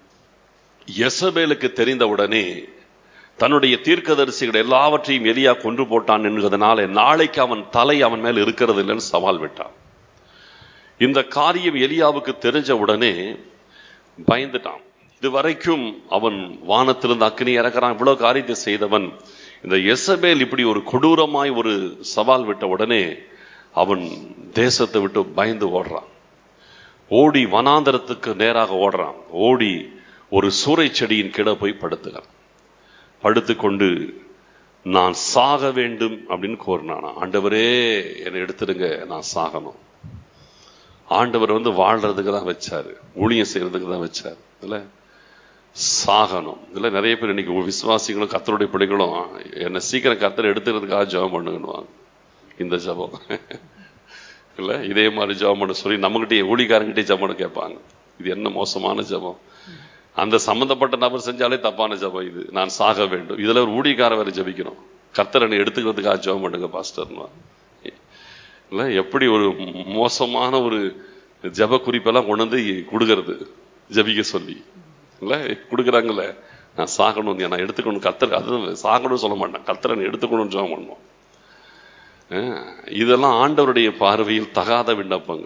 எசபேலுக்கு தெரிந்தவுடனே தன்னுடைய தீர்க்கதரிசிகள் எல்லாவற்றையும் எலியா கொன்று போட்டான் என்கிறதுனால நாளைக்கு அவன் தலை அவன் மேல் இருக்கிறது இல்லைன்னு சவால் விட்டான் இந்த காரியம் எலியாவுக்கு தெரிஞ்ச உடனே பயந்துட்டான் இதுவரைக்கும் அவன் வானத்திலிருந்து அக்னி இறக்குறான் இவ்வளவு காரியத்தை செய்தவன் இந்த எசபேல் இப்படி ஒரு கொடூரமாய் ஒரு சவால் விட்ட உடனே அவன் தேசத்தை விட்டு பயந்து ஓடுறான் ஓடி வனாந்தரத்துக்கு நேராக ஓடுறான் ஓடி ஒரு சூறை செடியின் கீழே போய் படுத்துகிறான் படுத்துக்கொண்டு நான் சாக வேண்டும் அப்படின்னு கோரினானா ஆண்டவரே என்னை எடுத்துடுங்க நான் சாகணும் ஆண்டவர் வந்து வாழ்றதுக்கு தான் வச்சாரு ஊழியம் செய்யறதுக்கு தான் வச்சாரு இல்ல சாகணும் இல்ல நிறைய பேர் இன்னைக்கு விசுவாசிகளும் கத்தருடைய பிள்ளைகளும் என்னை சீக்கிரம் கத்தரை எடுத்துக்கிறதுக்காக ஜெபம் பண்ணுங்கன்னுவாங்க இந்த ஜெபம் இல்ல இதே மாதிரி ஜெபம் பண்ண சொல்லி நம்மகிட்டே ஊழிக்காரங்கிட்டே ஜெபம் பண்ண கேட்பாங்க இது என்ன மோசமான ஜெபம் அந்த சம்பந்தப்பட்ட நபர் செஞ்சாலே தப்பான ஜெபம் இது நான் சாக வேண்டும் இதுல ஒரு ஊழியக்கார வேற ஜெபிக்கணும் கர்த்தரனை எடுத்துக்கிறதுக்காக ஜெபம் பண்ணுங்க பாஸ்டர்னா இல்ல எப்படி ஒரு மோசமான ஒரு ஜப குறிப்பெல்லாம் கொண்டு வந்து கொடுக்கறது ஜபிக்க சொல்லி இல்ல கொடுக்குறாங்கல்ல நான் சாகணும் நான் எடுத்துக்கணும் கத்தர் அது சாகணும்னு சொல்ல மாட்டேன் கத்தரன் எடுத்துக்கணும்னு ஜெபம் பண்ணுவோம் அஹ் இதெல்லாம் ஆண்டவருடைய பார்வையில் தகாத விண்ணப்பங்கள்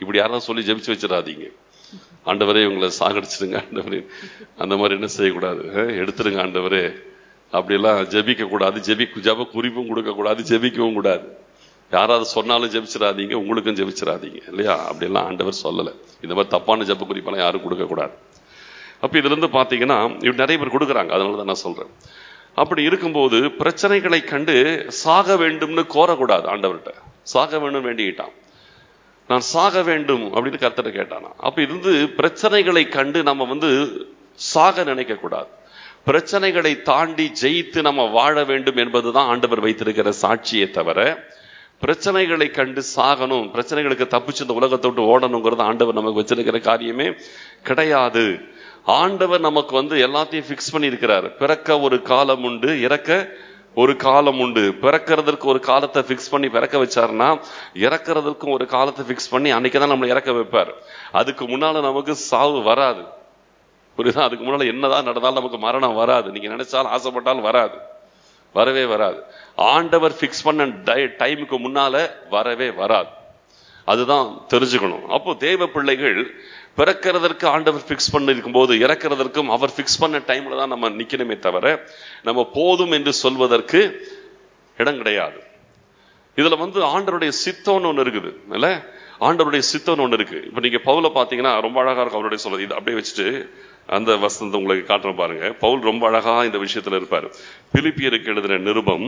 இப்படி யாராவது சொல்லி ஜெபிச்சு வச்சிடாதீங்க ஆண்டவரே இவங்களை சாகடிச்சிடுங்க ஆண்டவரே அந்த மாதிரி என்ன செய்யக்கூடாது அஹ், எடுத்துருங்க ஆண்டவரே அப்படியெல்லாம் ஜெபிக்க கூடாது ஜெபி ஜெப குறிப்பும் கொடுக்க கூடாது ஜெபிக்கவும் கூடாது யாராவது சொன்னாலும் ஜெபிச்சிடாதீங்க உங்களுக்கும் ஜெபிச்சிடாதீங்க இல்லையா அப்படியெல்லாம் ஆண்டவர் சொல்லலை இந்த மாதிரி தப்பான ஜெப குறிப்பெல்லாம் யாரும் கொடுக்க கூடாது அப்ப இதுல இருந்து பாத்தீங்கன்னா இப்படி நிறைய பேர் கொடுக்குறாங்க அதனால தான் நான் சொல்றேன் அப்படி இருக்கும்போது பிரச்சனைகளை கண்டு சாக வேண்டும்னு கோரக்கூடாது ஆண்டவர்கிட்ட சாக வேண்டும் வேண்டிக்கிட்டான் நான் சாக வேண்டும் அப்படின்னு கர்த்தரை கேட்டானா அப்ப இருந்து பிரச்சனைகளை கண்டு நம்ம வந்து சாக நினைக்க கூடாது பிரச்சனைகளை தாண்டி ஜெயித்து நம்ம வாழ வேண்டும் என்பதுதான் ஆண்டவர் வைத்திருக்கிற சாட்சியே தவிர பிரச்சனைகளை கண்டு சாகணும் பிரச்சனைகளுக்கு தப்பிச்சு இந்த உலகத்தை விட்டு ஓடணுங்கிறது ஆண்டவர் நமக்கு வச்சிருக்கிற காரியமே கிடையாது ஆண்டவர் நமக்கு வந்து எல்லாத்தையும் ஃபிக்ஸ் பண்ணியிருக்கிறார் பிறக்க ஒரு காலம் உண்டு இறக்க ஒரு காலம் உண்டு பிறக்கிறதுக்கு ஒரு காலத்தை ஃபிக்ஸ் பண்ணி பிறக்க வச்சாருன்னா இறக்கிறதுக்கும் ஒரு காலத்தை ஃபிக்ஸ் பண்ணி அன்னைக்கு தான் நம்மளை இறக்க வைப்பார் அதுக்கு முன்னால நமக்கு சாவு வராது புரியுதா அதுக்கு முன்னால என்னதான் நடந்தாலும் நமக்கு மரணம் வராது நீங்க நினைச்சாலும் ஆசைப்பட்டாலும் வராது வரவே வராது ஆண்டவர் ஃபிக்ஸ் பண்ண டைமுக்கு முன்னால வரவே வராது அதுதான் தெரிஞ்சுக்கணும் அப்போ தேவ பிள்ளைகள் பிறக்கிறதற்கு ஆண்டவர் ஃபிக்ஸ் பண்ணிருக்கும் போது இறக்கிறதற்கும் அவர் ஃபிக்ஸ் பண்ண டைம்ல தான் நம்ம நிக்கணுமே தவிர நம்ம போதும் என்று சொல்வதற்கு இடம் கிடையாது இதுல வந்து ஆண்டருடைய சித்தம்னு ஒண்ணு இருக்குது இல்ல ஆண்டவருடைய சித்தம்னு ஒண்ணு இருக்கு இப்ப நீங்க பவுல பாத்தீங்கன்னா ரொம்ப அழகா இருக்கும் அவருடைய சொல்றது இது அப்படியே வச்சுட்டு அந்த வசனத்தை உங்களுக்கு காட்டுறேன் பாருங்க பவுல் ரொம்ப அழகா இந்த விஷயத்துல இருப்பாரு பிலிப்பியருக்கு எழுதின நிருபம்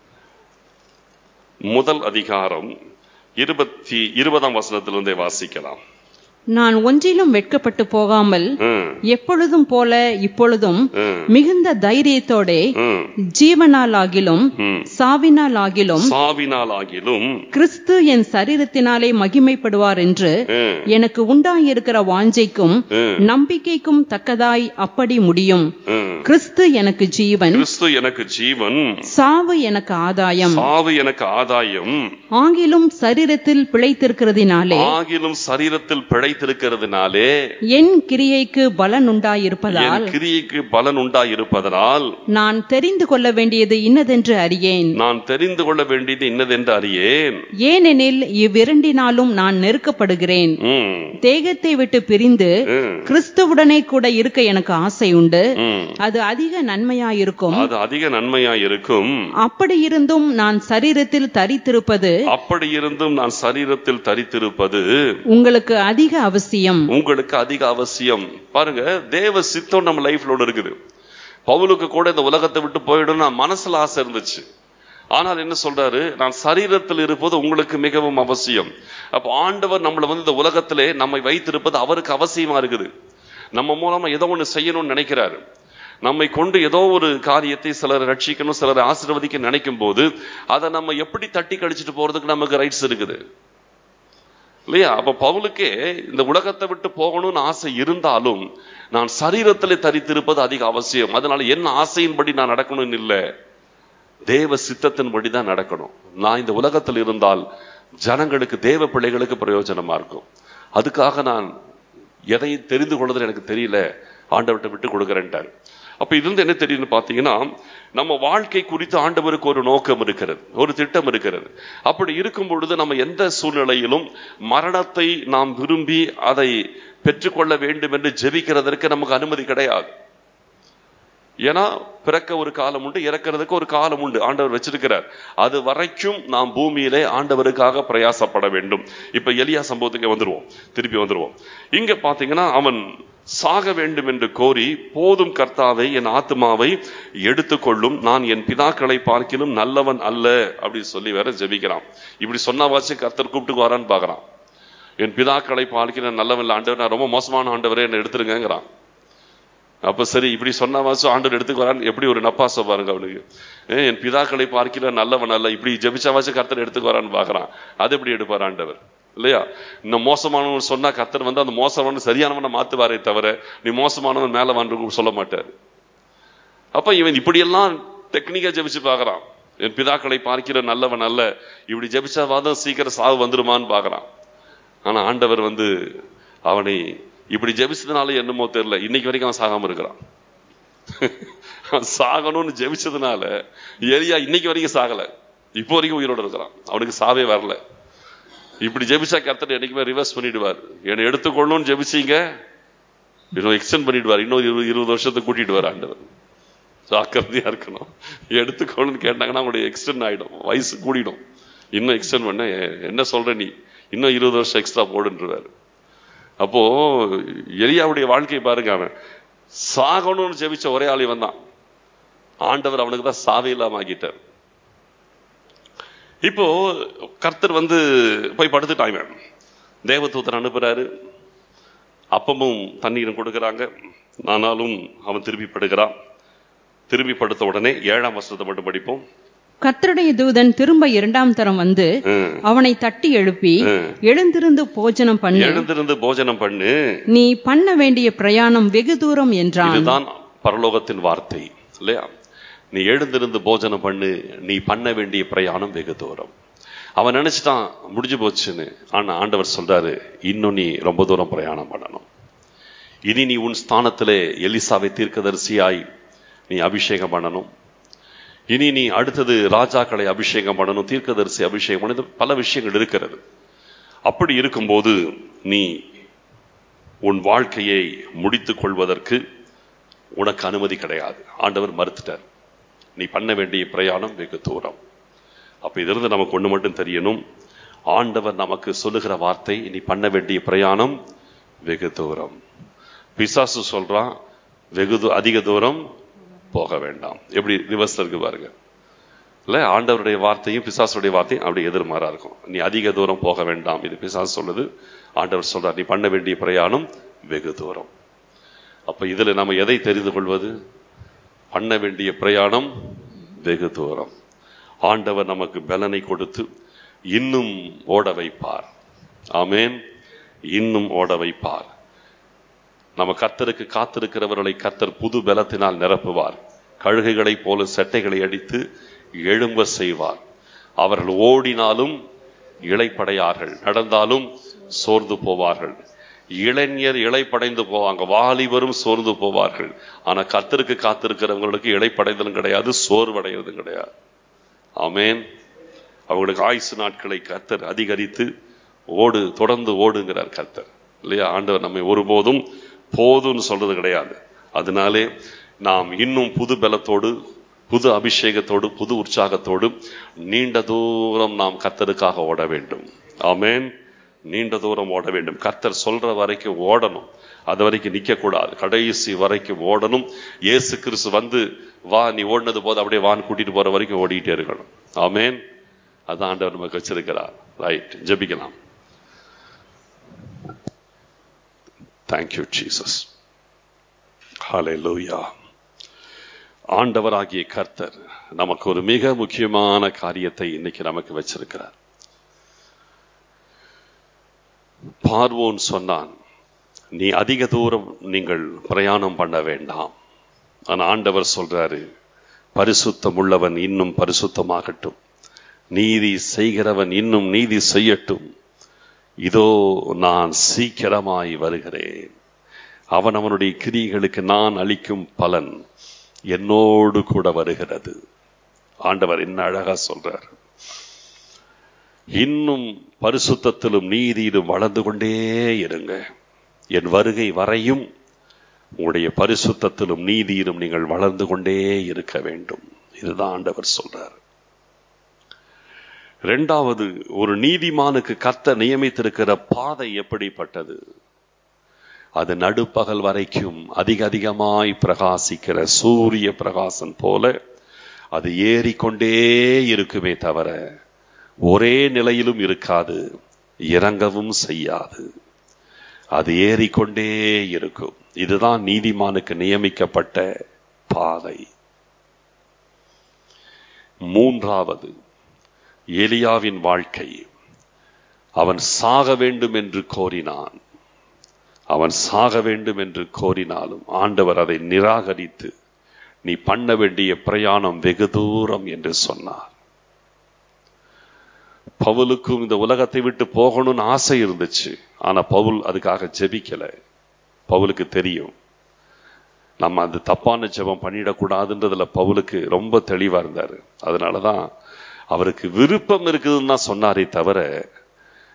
முதல் அதிகாரம் இருபத்தி இருபதாம் வசனத்திலிருந்தே வாசிக்கலாம் நான் ஒன்றிலும் வெட்கப்பட்டு போகாமல் ம், எப்பொழுதும் போல இப்பொழுதும் ம், மிகுந்த தைரியத்தோடே ம், ஜீவனாலாகிலும் ம். சாவினாலாகிலும் சாவினால் ஆகிலும் கிறிஸ்து என் சரீரத்தினாலே மகிமைப்படுவார் என்று ம், எனக்கு உண்டாயிருக்கிற வாஞ்சைக்கும் ம், நம்பிக்கைக்கும் தக்கதாய் அப்படி முடியும் ம். கிறிஸ்து எனக்கு ஜீவன் கிறிஸ்து எனக்கு ஜீவன் சாவு எனக்கு ஆதாயம் சாவு எனக்கு ஆதாயம் ஆகிலும் சரீரத்தில் பிழைத்திருக்கிறதினாலே ஆகிலும் சரீரத்தில் பிழைத்திருக்கிறதுனாலே என் கிரியைக்கு பலன் உண்டாயிருப்பதால் என் கிரியைக்கு பலன் உண்டாயிருப்பதனால் நான் தெரிந்து கொள்ள வேண்டியது இன்னதென்று அறியேன் நான் தெரிந்து கொள்ள வேண்டியது இன்னதென்று அறியேன் ஏனெனில் இவ்விரண்டினாலும் நான் நெருக்கப்படுகிறேன் ம், தேகத்தை விட்டு பிரிந்து ம், கிறிஸ்துவுடனே கூட இருக்க எனக்கு ஆசை உண்டு ம். அது அதிக நன்மையாயிருக்கும் அது அதிக நன்மையா இருக்கும் அப்படி இருந்தும் நான் சரீரத்தில் தரித்திருப்பது அப்படி இருந்தும் நான் சரீரத்தில் தரித்திருப்பது உங்களுக்கு அதிக அவசியம் உங்களுக்கு அதிக அவசியம் பாருங்க தேவ சித்தம் நம்ம லைஃப்ல இருக்குது பவுலுக்கு கூட இந்த உலகத்தை விட்டு போயிடும் நான் மனசுல ஆசை இருந்துச்சு ஆனால் என்ன சொல்றாரு நான் சரீரத்தில் இருப்பது உங்களுக்கு மிகவும் அவசியம் அப்ப ஆண்டவர் நம்மளை வந்து இந்த உலகத்திலே நம்மை வைத்திருப்பது அவருக்கு அவசியமா இருக்குது நம்ம மூலமா ஏதோ ஒண்ணு செய்யணும்னு நினைக்கிறாரு நம்மை கொண்டு ஏதோ ஒரு காரியத்தை சிலர் ரட்சிக்கணும் சிலர் ஆசீர்வதிக்க நினைக்கும் போது அதை நம்ம எப்படி தட்டி கழிச்சிட்டு போறதுக்கு நமக்கு ரைட்ஸ் இருக்குது இல்லையா அப்ப பவுலுக்கே இந்த உலகத்தை விட்டு போகணும்னு ஆசை இருந்தாலும் நான் சரீரத்திலே தரித்திருப்பது அதிக அவசியம் அதனால என்ன ஆசையின்படி நான் நடக்கணும்னு இல்லை தேவ சித்தத்தின்படி தான் நடக்கணும் நான் இந்த உலகத்தில் இருந்தால் ஜனங்களுக்கு தேவ பிள்ளைகளுக்கு பிரயோஜனமா இருக்கும் அதுக்காக நான் எதையும் தெரிந்து கொள்வது எனக்கு தெரியல ஆண்டவர்கிட்ட விட்டு கொடுக்குறேன்ட்டார் அப்ப இதிலிருந்து என்ன தெரியுதுன்னு பாத்தீங்கன்னா நம்ம வாழ்க்கை குறித்து ஆண்டவருக்கு ஒரு நோக்கம் இருக்கிறது ஒரு திட்டம் இருக்கிறது அப்படி இருக்கும் பொழுது நம்ம எந்த சூழ்நிலையிலும் மரணத்தை நாம் விரும்பி அதை பெற்றுக்கொள்ள வேண்டும் என்று ஜெபிக்கிறதற்கு நமக்கு அனுமதி கிடையாது ஏன்னா பிறக்க ஒரு காலம் உண்டு இறக்கிறதுக்கு ஒரு காலம் உண்டு ஆண்டவர் வச்சிருக்கிறார் அது வரைக்கும் நாம் பூமியிலே ஆண்டவருக்காக பிரயாசப்பட வேண்டும் இப்ப எலியா சம்பவத்துக்கு வந்துருவோம் திருப்பி வந்துருவோம் இங்க பாத்தீங்கன்னா அவன் சாக வேண்டும் என்று கோரி போதும் கர்த்தாவை என் ஆத்மாவை எடுத்துக்கொள்ளும் நான் என் பிதாக்களை பார்க்கிலும் நல்லவன் அல்ல அப்படின்னு சொல்லி வேற ஜெபிக்கிறான் இப்படி சொன்னாவாச்சும் கர்த்தர் கூப்பிட்டு வரான்னு பாக்குறான் என் பிதாக்களை பார்க்கிற நல்லவன் இல்ல ஆண்டவர் நான் ரொம்ப மோசமான ஆண்டவரே என்ன எடுத்துருங்கிறான் அப்ப சரி இப்படி சொன்னாவாச்சும் ஆண்டவர் எடுத்துக்கு வரான்னு எப்படி ஒரு நப்பாச பாருங்க அவனுக்கு ஏ, என் பிதாக்களை பார்க்கிற நல்லவன் அல்ல இப்படி ஜெபிச்சாவாச்சும் கர்த்தர் எடுத்துக்கு வரான்னு பாக்குறான் அது எப்படி எடுப்பார் ஆண்டவர் இல்லையா இந்த மோசமானவன் சொன்னா கர்த்தர் வந்து அந்த மோசமானவன் சரியானவனை மாத்துவாரே தவிர நீ மோசமானவன் மேல வந்து சொல்ல மாட்டார் அப்ப இவன் இப்படியெல்லாம் டெக்னிக்கா ஜெபிச்சு பார்க்கறான் என் பிதாக்களை பார்க்கிற நல்லவன் அல்ல இப்படி ஜெபிச்சாவாதான் சீக்கிரம் சாவு வந்துருமான்னு பார்க்கறான் ஆனா ஆண்டவர் வந்து அவனை இப்படி ஜெபிச்சதுனால என்னமோ தெரியல இன்னைக்கு வரைக்கும் அவன் சாகாம இருக்கிறான் அவன் சாகணும்னு ஜெபிச்சதுனால எலியா இன்னைக்கு வரைக்கும் சாகல இப்போ வரைக்கும் உயிரோட இருக்கிறான் அவனுக்கு சாவே வரல இப்படி ஜெபிச்சா கர்த்தர் என்னைக்குமே ரிவர்ஸ் பண்ணிடுவார் என்னை எடுத்துக்கொள்ளணும்னு ஜெபிச்சீங்க இன்னும் எக்ஸ்டெண்ட் பண்ணிடுவார் இன்னும் இருபது இருபது வருஷத்துக்கு கூட்டிட்டு வர ஆண்டவர் ஜாக்கிரதையா இருக்கணும் எடுத்துக்கோன்னு கேட்டாங்கன்னா அவங்களுடைய எக்ஸ்டெண்ட் ஆயிடும் வயசு கூடிடும் இன்னும் எக்ஸ்டெண்ட் பண்ண "எ- என்ன சொல்ற நீ இன்னும் இருபது வருஷம் எக்ஸ்ட்ரா போடுன்றாரு அப்போ எலியாவுடைய வாழ்க்கை பாருங்க அவன் சாகணும்னு ஜெபிச்ச ஒரே ஆள் இவன் தான் ஆண்டவர் அவனுக்கு தான் சாவே இல்லாம ஆக்கிட்டார் இப்போ கர்த்தர் வந்து போய் படுத்துட்டான் இவன் தேவதூதன் அனுப்புறாரு அப்பமும் தண்ணீரும் கொடுக்கறாங்க ஆனாலும் அவன் திரும்பி படுகிறான் திரும்பி படுத்த உடனே ஏழாம் வசனத்தை மட்டும் படிப்போம் கர்த்தருடைய தூதன் திரும்ப இரண்டாம் தரம் வந்து ம். அவனை தட்டி எழுப்பி ம். எழுந்திருந்து போஜனம் பண்ணு எழுந்திருந்து போஜனம் பண்ணு நீ பண்ண வேண்டிய பிரயாணம் வெகு தூரம் என்றான் இதுதான் பரலோகத்தின் வார்த்தை இல்லையா நீ எழுந்திருந்து போஜனம் பண்ணு நீ பண்ண வேண்டிய பிரயாணம் வெகு தூரம் அவன் நினைச்சிட்டான் முடிஞ்சு போச்சுன்னு ஆனா ஆண்டவர் சொல்றாரு இன்னும் நீ ரொம்ப தூரம் பிரயாணம் பண்ணணும் இனி நீ உன் ஸ்தானத்திலே எலிசாவை தீர்க்கதரிசியாய் நீ அபிஷேகம் பண்ணணும் இனி நீ அடுத்தது ராஜாக்களை அபிஷேகம் பண்ணணும் தீர்க்கதரிசி அபிஷேகம் பண்ணணும் பல விஷயங்கள் இருக்கிறது அப்படி இருக்கும்போது நீ உன் வாழ்க்கையை முடித்துக் கொள்வதற்கு உனக்கு அனுமதி கிடையாது ஆண்டவர் மறுத்துட்டார் நீ பண்ண வேண்டிய பிரயாணம் வெகு தூரம் அப்ப இதிலிருந்து நமக்கு ஒண்ணு மட்டும் தெரியணும் ஆண்டவர் நமக்கு சொல்லுகிற வார்த்தை நீ பண்ண வேண்டிய பிரயாணம் வெகு தூரம் பிசாசு சொல்றான் வெகு தூ- அதிக தூரம் போக வேண்டாம் எப்படி ரிவர்ஸ்ல இருக்கு பாருங்க இல்ல ஆண்டவருடைய வார்த்தையும் பிசாசுடைய வார்த்தையும் அப்படி எதிர்மாறா இருக்கும் நீ அதிக தூரம் போக வேண்டாம் இது பிசாசு சொல்லுது ஆண்டவர் சொல்றார் நீ பண்ண வேண்டிய பிரயாணம் வெகு தூரம் அப்ப இதுல நம்ம எதை தெரிந்து கொள்வது பண்ண வேண்டிய பிரயாணம் வெகு தூரம் ஆண்டவர் நமக்கு பலனை கொடுத்து இன்னும் ஓட வைப்பார் ஆமென் இன்னும் ஓட வைப்பார் நம்ம கர்த்தருக்கு காத்திருக்கிறவர்களை கர்த்தர் புது பலத்தினால் நிரப்புவார் கழுகுகளைப் போல செட்டைகளை அடித்து எழும்ப செய்வார் அவர்கள் ஓடினாலும் இளைப்படையார்கள் நடந்தாலும் சோர்ந்து போவார்கள் இளைஞர் இளைப்படைந்து போவாங்க வாலிபரும் சோர்ந்து போவார்கள் ஆனா கர்த்தருக்கு காத்திருக்கிறவங்களுக்கு இளைப்படைதலும் கிடையாது சோர்வடைவதும் கிடையாது ஆமென் அவங்களுக்கு ஆயுசு நாட்களை கர்த்தர் அதிகரித்து ஓடு தொடர்ந்து ஓடுங்கிறார் கர்த்தர் இல்லையா ஆண்டவர் நம்மை ஒருபோதும் போதும்னு சொல்றது கிடையாது அதனாலே நாம் இன்னும் புது பலத்தோடு புது அபிஷேகத்தோடு புது உற்சாகத்தோடு நீண்ட தூரம் நாம் கர்த்தருக்காக ஓட வேண்டும் ஆமென் நீண்ட தூரம் ஓட வேண்டும் கர்த்தர் சொல்ற வரைக்கும் ஓடணும் அது வரைக்கும் நிக்க கூடாது கடைசி வரைக்கும் ஓடணும் இயேசு கிறிஸ்து வந்து வா நீ ஓடினது போது அப்படியே வான் கூட்டிட்டு போற வரைக்கும் ஓடிட்டே இருக்கணும் ஆமென் அதான் ஆண்டவர் நமக்கு வச்சிருக்கிறார் ரைட் ஜெபிக்கலாம் தேங்க்யூ ஜீசஸ் ஹalleluya ஆண்டவராகிய கர்த்தர் நமக்கு ஒரு மிக முக்கியமான காரியத்தை இன்னைக்கு நமக்கு வச்சிருக்கிறார் பார்வோன் சொன்னான் நீ அதிக தூரம் நீங்கள் பிரயாணம் பண்ண வேண்டாம் ஆனா ஆண்டவர் சொல்றாரு பரிசுத்தம் உள்ளவன் இன்னும் பரிசுத்தமாகட்டும் நீதி செய்கிறவன் இன்னும் நீதி செய்யட்டும் இதோ நான் சீக்கிரமாய் வருகிறேன் அவன் அவனுடைய கிரியைகளுக்கு நான் அளிக்கும் பலன் என்னோடு கூட வருகிறது ஆண்டவர் என்ன அழகா சொல்றார் இன்னும் பரிசுத்தத்திலும் நீதியிலும் வளர்ந்து கொண்டே இருங்க என் வருகை வரையும் உங்களுடைய பரிசுத்தத்திலும் நீதியிலும் நீங்கள் வளர்ந்து கொண்டே இருக்க வேண்டும் இதுதான் ஆண்டவர் சொல்றார் இரண்டாவது ஒரு நீதிமானுக்கு கத்த நியமித்திருக்கிற பாதை எப்படிப்பட்டது அது நடுப்பகல் வரைக்கும் அதிக அதிகமாய் பிரகாசிக்கிற சூரிய பிரகாசம் போல அது ஏறிக்கொண்டே இருக்குமே தவிர ஒரே நிலையிலும் இருக்காது இறங்கவும் செய்யாது அது ஏறிக்கொண்டே இருக்கும் இதுதான் நீதிமானுக்கு நியமிக்கப்பட்ட பாதை மூன்றாவது எலியாவின் வாழ்க்கை அவன் சாக வேண்டும் என்று கோரினான் அவன் சாக வேண்டும் என்று கோரினாலும் ஆண்டவர் அதை நிராகரித்து நீ பண்ண வேண்டிய பிரயாணம் வெகு தூரம் என்று சொன்னார் பவுலுக்கும் இந்த உலகத்தை விட்டு போகணும்னு ஆசை இருந்துச்சு ஆனா பவுல் அதுக்காக ஜெபிக்கல பவுலுக்கு தெரியும் நம்ம அந்த தப்பான ஜெபம் பண்ணிடக்கூடாதுன்றதுல பவுலுக்கு ரொம்ப தெளிவா இருந்தாரு அதனாலதான் அவருக்கு விருப்பம் இருக்குதுன்னு தான் சொன்னாரே தவிர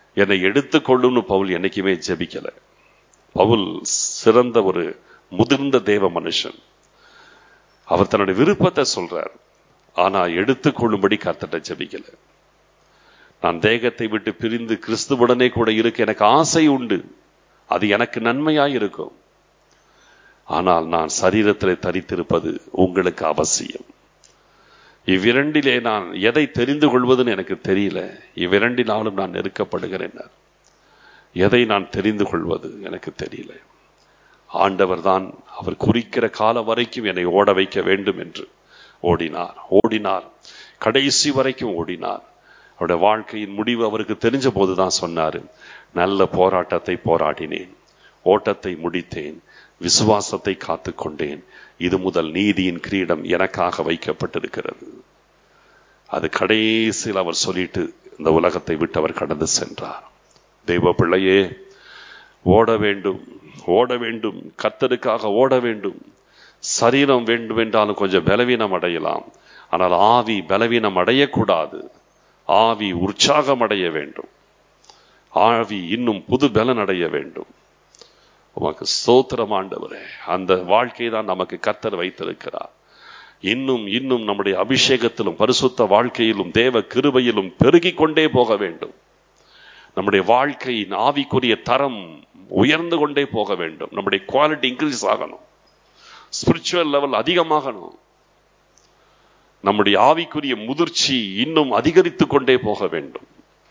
என்னை எடுத்துக்கொள்ளும்னு பவுல் என்னைக்குமே ஜெபிக்கல பவுல் சிறந்த ஒரு முதிர்ந்த தேவ மனுஷன் அவர் தன்னுடைய விருப்பத்தை சொல்றார் ஆனா எடுத்துக்கொள்ளும்படி கர்த்தட்ட ஜெபிக்கல நான் தேகத்தை விட்டு பிரிந்து கிறிஸ்துவுடனே கூட இருக்க எனக்கு ஆசை உண்டு அது எனக்கு நன்மையாய் இருக்கும் ஆனால் நான் சரீரத்தில் தரித்திருப்பது உங்களுக்கு அவசியம் இவ்விரண்டிலே நான் எதை தெரிந்து கொள்வதுன்னு எனக்கு தெரியல இவ்விரண்டினாலும் நான் நெருக்கப்படுகிறேன் எதை நான் தெரிந்து கொள்வது எனக்கு தெரியல ஆண்டவர் தான் அவர் குறிக்கிற காலம் வரைக்கும் என்னை ஓட வைக்க வேண்டும் என்று ஓடினார் ஓடினார் கடைசி வரைக்கும் ஓடினார் அவருடைய வாழ்க்கையின் முடிவு அவருக்கு தெரிஞ்ச போதுதான் சொன்னாரு நல்ல போராட்டத்தை போராடினேன் ஓட்டத்தை முடித்தேன் விசுவாசத்தை காத்து கொண்டேன் இது முதல் நீதியின் கிரீடம் எனக்காக வைக்கப்பட்டிருக்கிறது அது கடைசியில் அவர் சொல்லிட்டு இந்த உலகத்தை விட்டு அவர் கடந்து சென்றார் தெய்வ பிள்ளையே ஓட வேண்டும் ஓட வேண்டும் கத்தருக்காக ஓட வேண்டும் சரீரம் வேண்டும் என்றாலும் கொஞ்சம் பலவீனம் அடையலாம் ஆனால் ஆவி பலவீனம் அடையக்கூடாது ஆவி உற்சாகம் அடைய வேண்டும் ஆவி இன்னும் புது பலன் அடைய வேண்டும் உமக்கு ஸ்தோத்திரம் ஆண்டவரே அந்த வாழ்க்கை தான் நமக்கு கத்தர் வைத்திருக்கிறார் இன்னும் இன்னும் நம்முடைய அபிஷேகத்திலும் பரிசுத்த வாழ்க்கையிலும் தேவ கிருபையிலும் பெருகிக் கொண்டே போக வேண்டும் நம்முடைய வாழ்க்கையின் ஆவிக்குரிய தரம் உயர்ந்து கொண்டே போக வேண்டும் நம்முடைய குவாலிட்டி இன்க்ரீஸ் ஆகணும் ஸ்பிரிச்சுவல் லெவல் அதிகமாகணும் நம்முடைய ஆவிக்குரிய முதிர்ச்சி இன்னும் அதிகரித்து கொண்டே போக வேண்டும்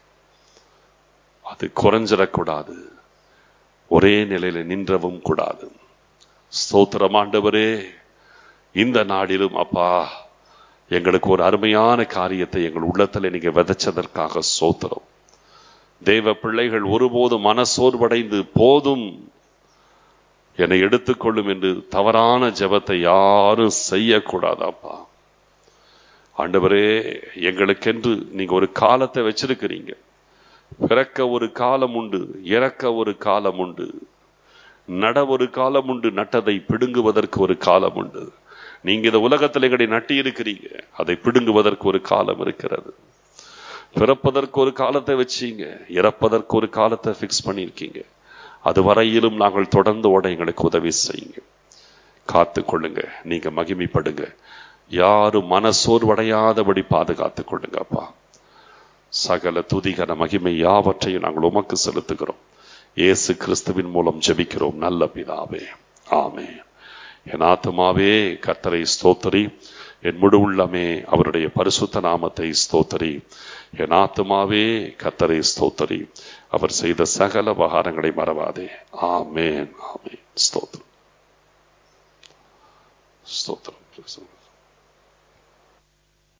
அது குறைஞ்சிடக்கூடாது ஒரே நிலையில நின்றவும் கூடாது ஸ்தோத்திரம் ஆண்டவரே இந்த நாடிலும் அப்பா எங்களுக்கு ஒரு அருமையான காரியத்தை எங்கள் உள்ளத்தில் நீங்க விதைச்சதற்காக சோத்திரம் தேவ பிள்ளைகள் ஒருபோதும் மனசோர்வடைந்து போதும் என்னை எடுத்துக்கொள்ளும் என்று தவறான ஜெபத்தை யாரும் செய்யக்கூடாதாப்பா ஆண்டவரே எங்களுக்கென்று நீங்க ஒரு காலத்தை வச்சிருக்கிறீங்க பிறக்க ஒரு காலம் உண்டு இறக்க ஒரு காலம் உண்டு நட ஒரு காலம் உண்டு நட்டதை பிடுங்குவதற்கு ஒரு காலம் உண்டு நீங்க இந்த உலகத்தில் எங்களை நட்டி இருக்கிறீங்க அதை பிடுங்குவதற்கு ஒரு காலம் இருக்கிறது பிறப்பதற்கு ஒரு காலத்தை வச்சீங்க இறப்பதற்கு ஒரு காலத்தை பிக்ஸ் பண்ணியிருக்கீங்க அது வரையிலும் நாங்கள் தொடர்ந்து ஓட எங்களுக்கு உதவி செய்யுங்க காத்து கொள்ளுங்க நீங்க மகிமைப்படுங்க யாரும் மனசோர்வடையாதபடி பாதுகாத்து கொள்ளுங்க அப்பா சகல துதிகர மகிமை யாவற்றையும் நாங்கள் உமக்கு செலுத்துகிறோம் இயேசு கிறிஸ்துவின் மூலம் ஜெபிக்கிறோம் நல்ல பிதாவே ஆமே என் ஆத்மாவே கத்தரை ஸ்தோத்தரி என் முழு உள்ளமே அவருடைய பரிசுத்த நாமத்தை ஸ்தோத்தரி என் ஆத்மாவே கத்தரை ஸ்தோத்தரி அவர் செய்த சகல உபகாரங்களை மறவாதே ஆமேன் ஆமேன் ஸ்தோத்திரம் ஸ்தோத்திரம்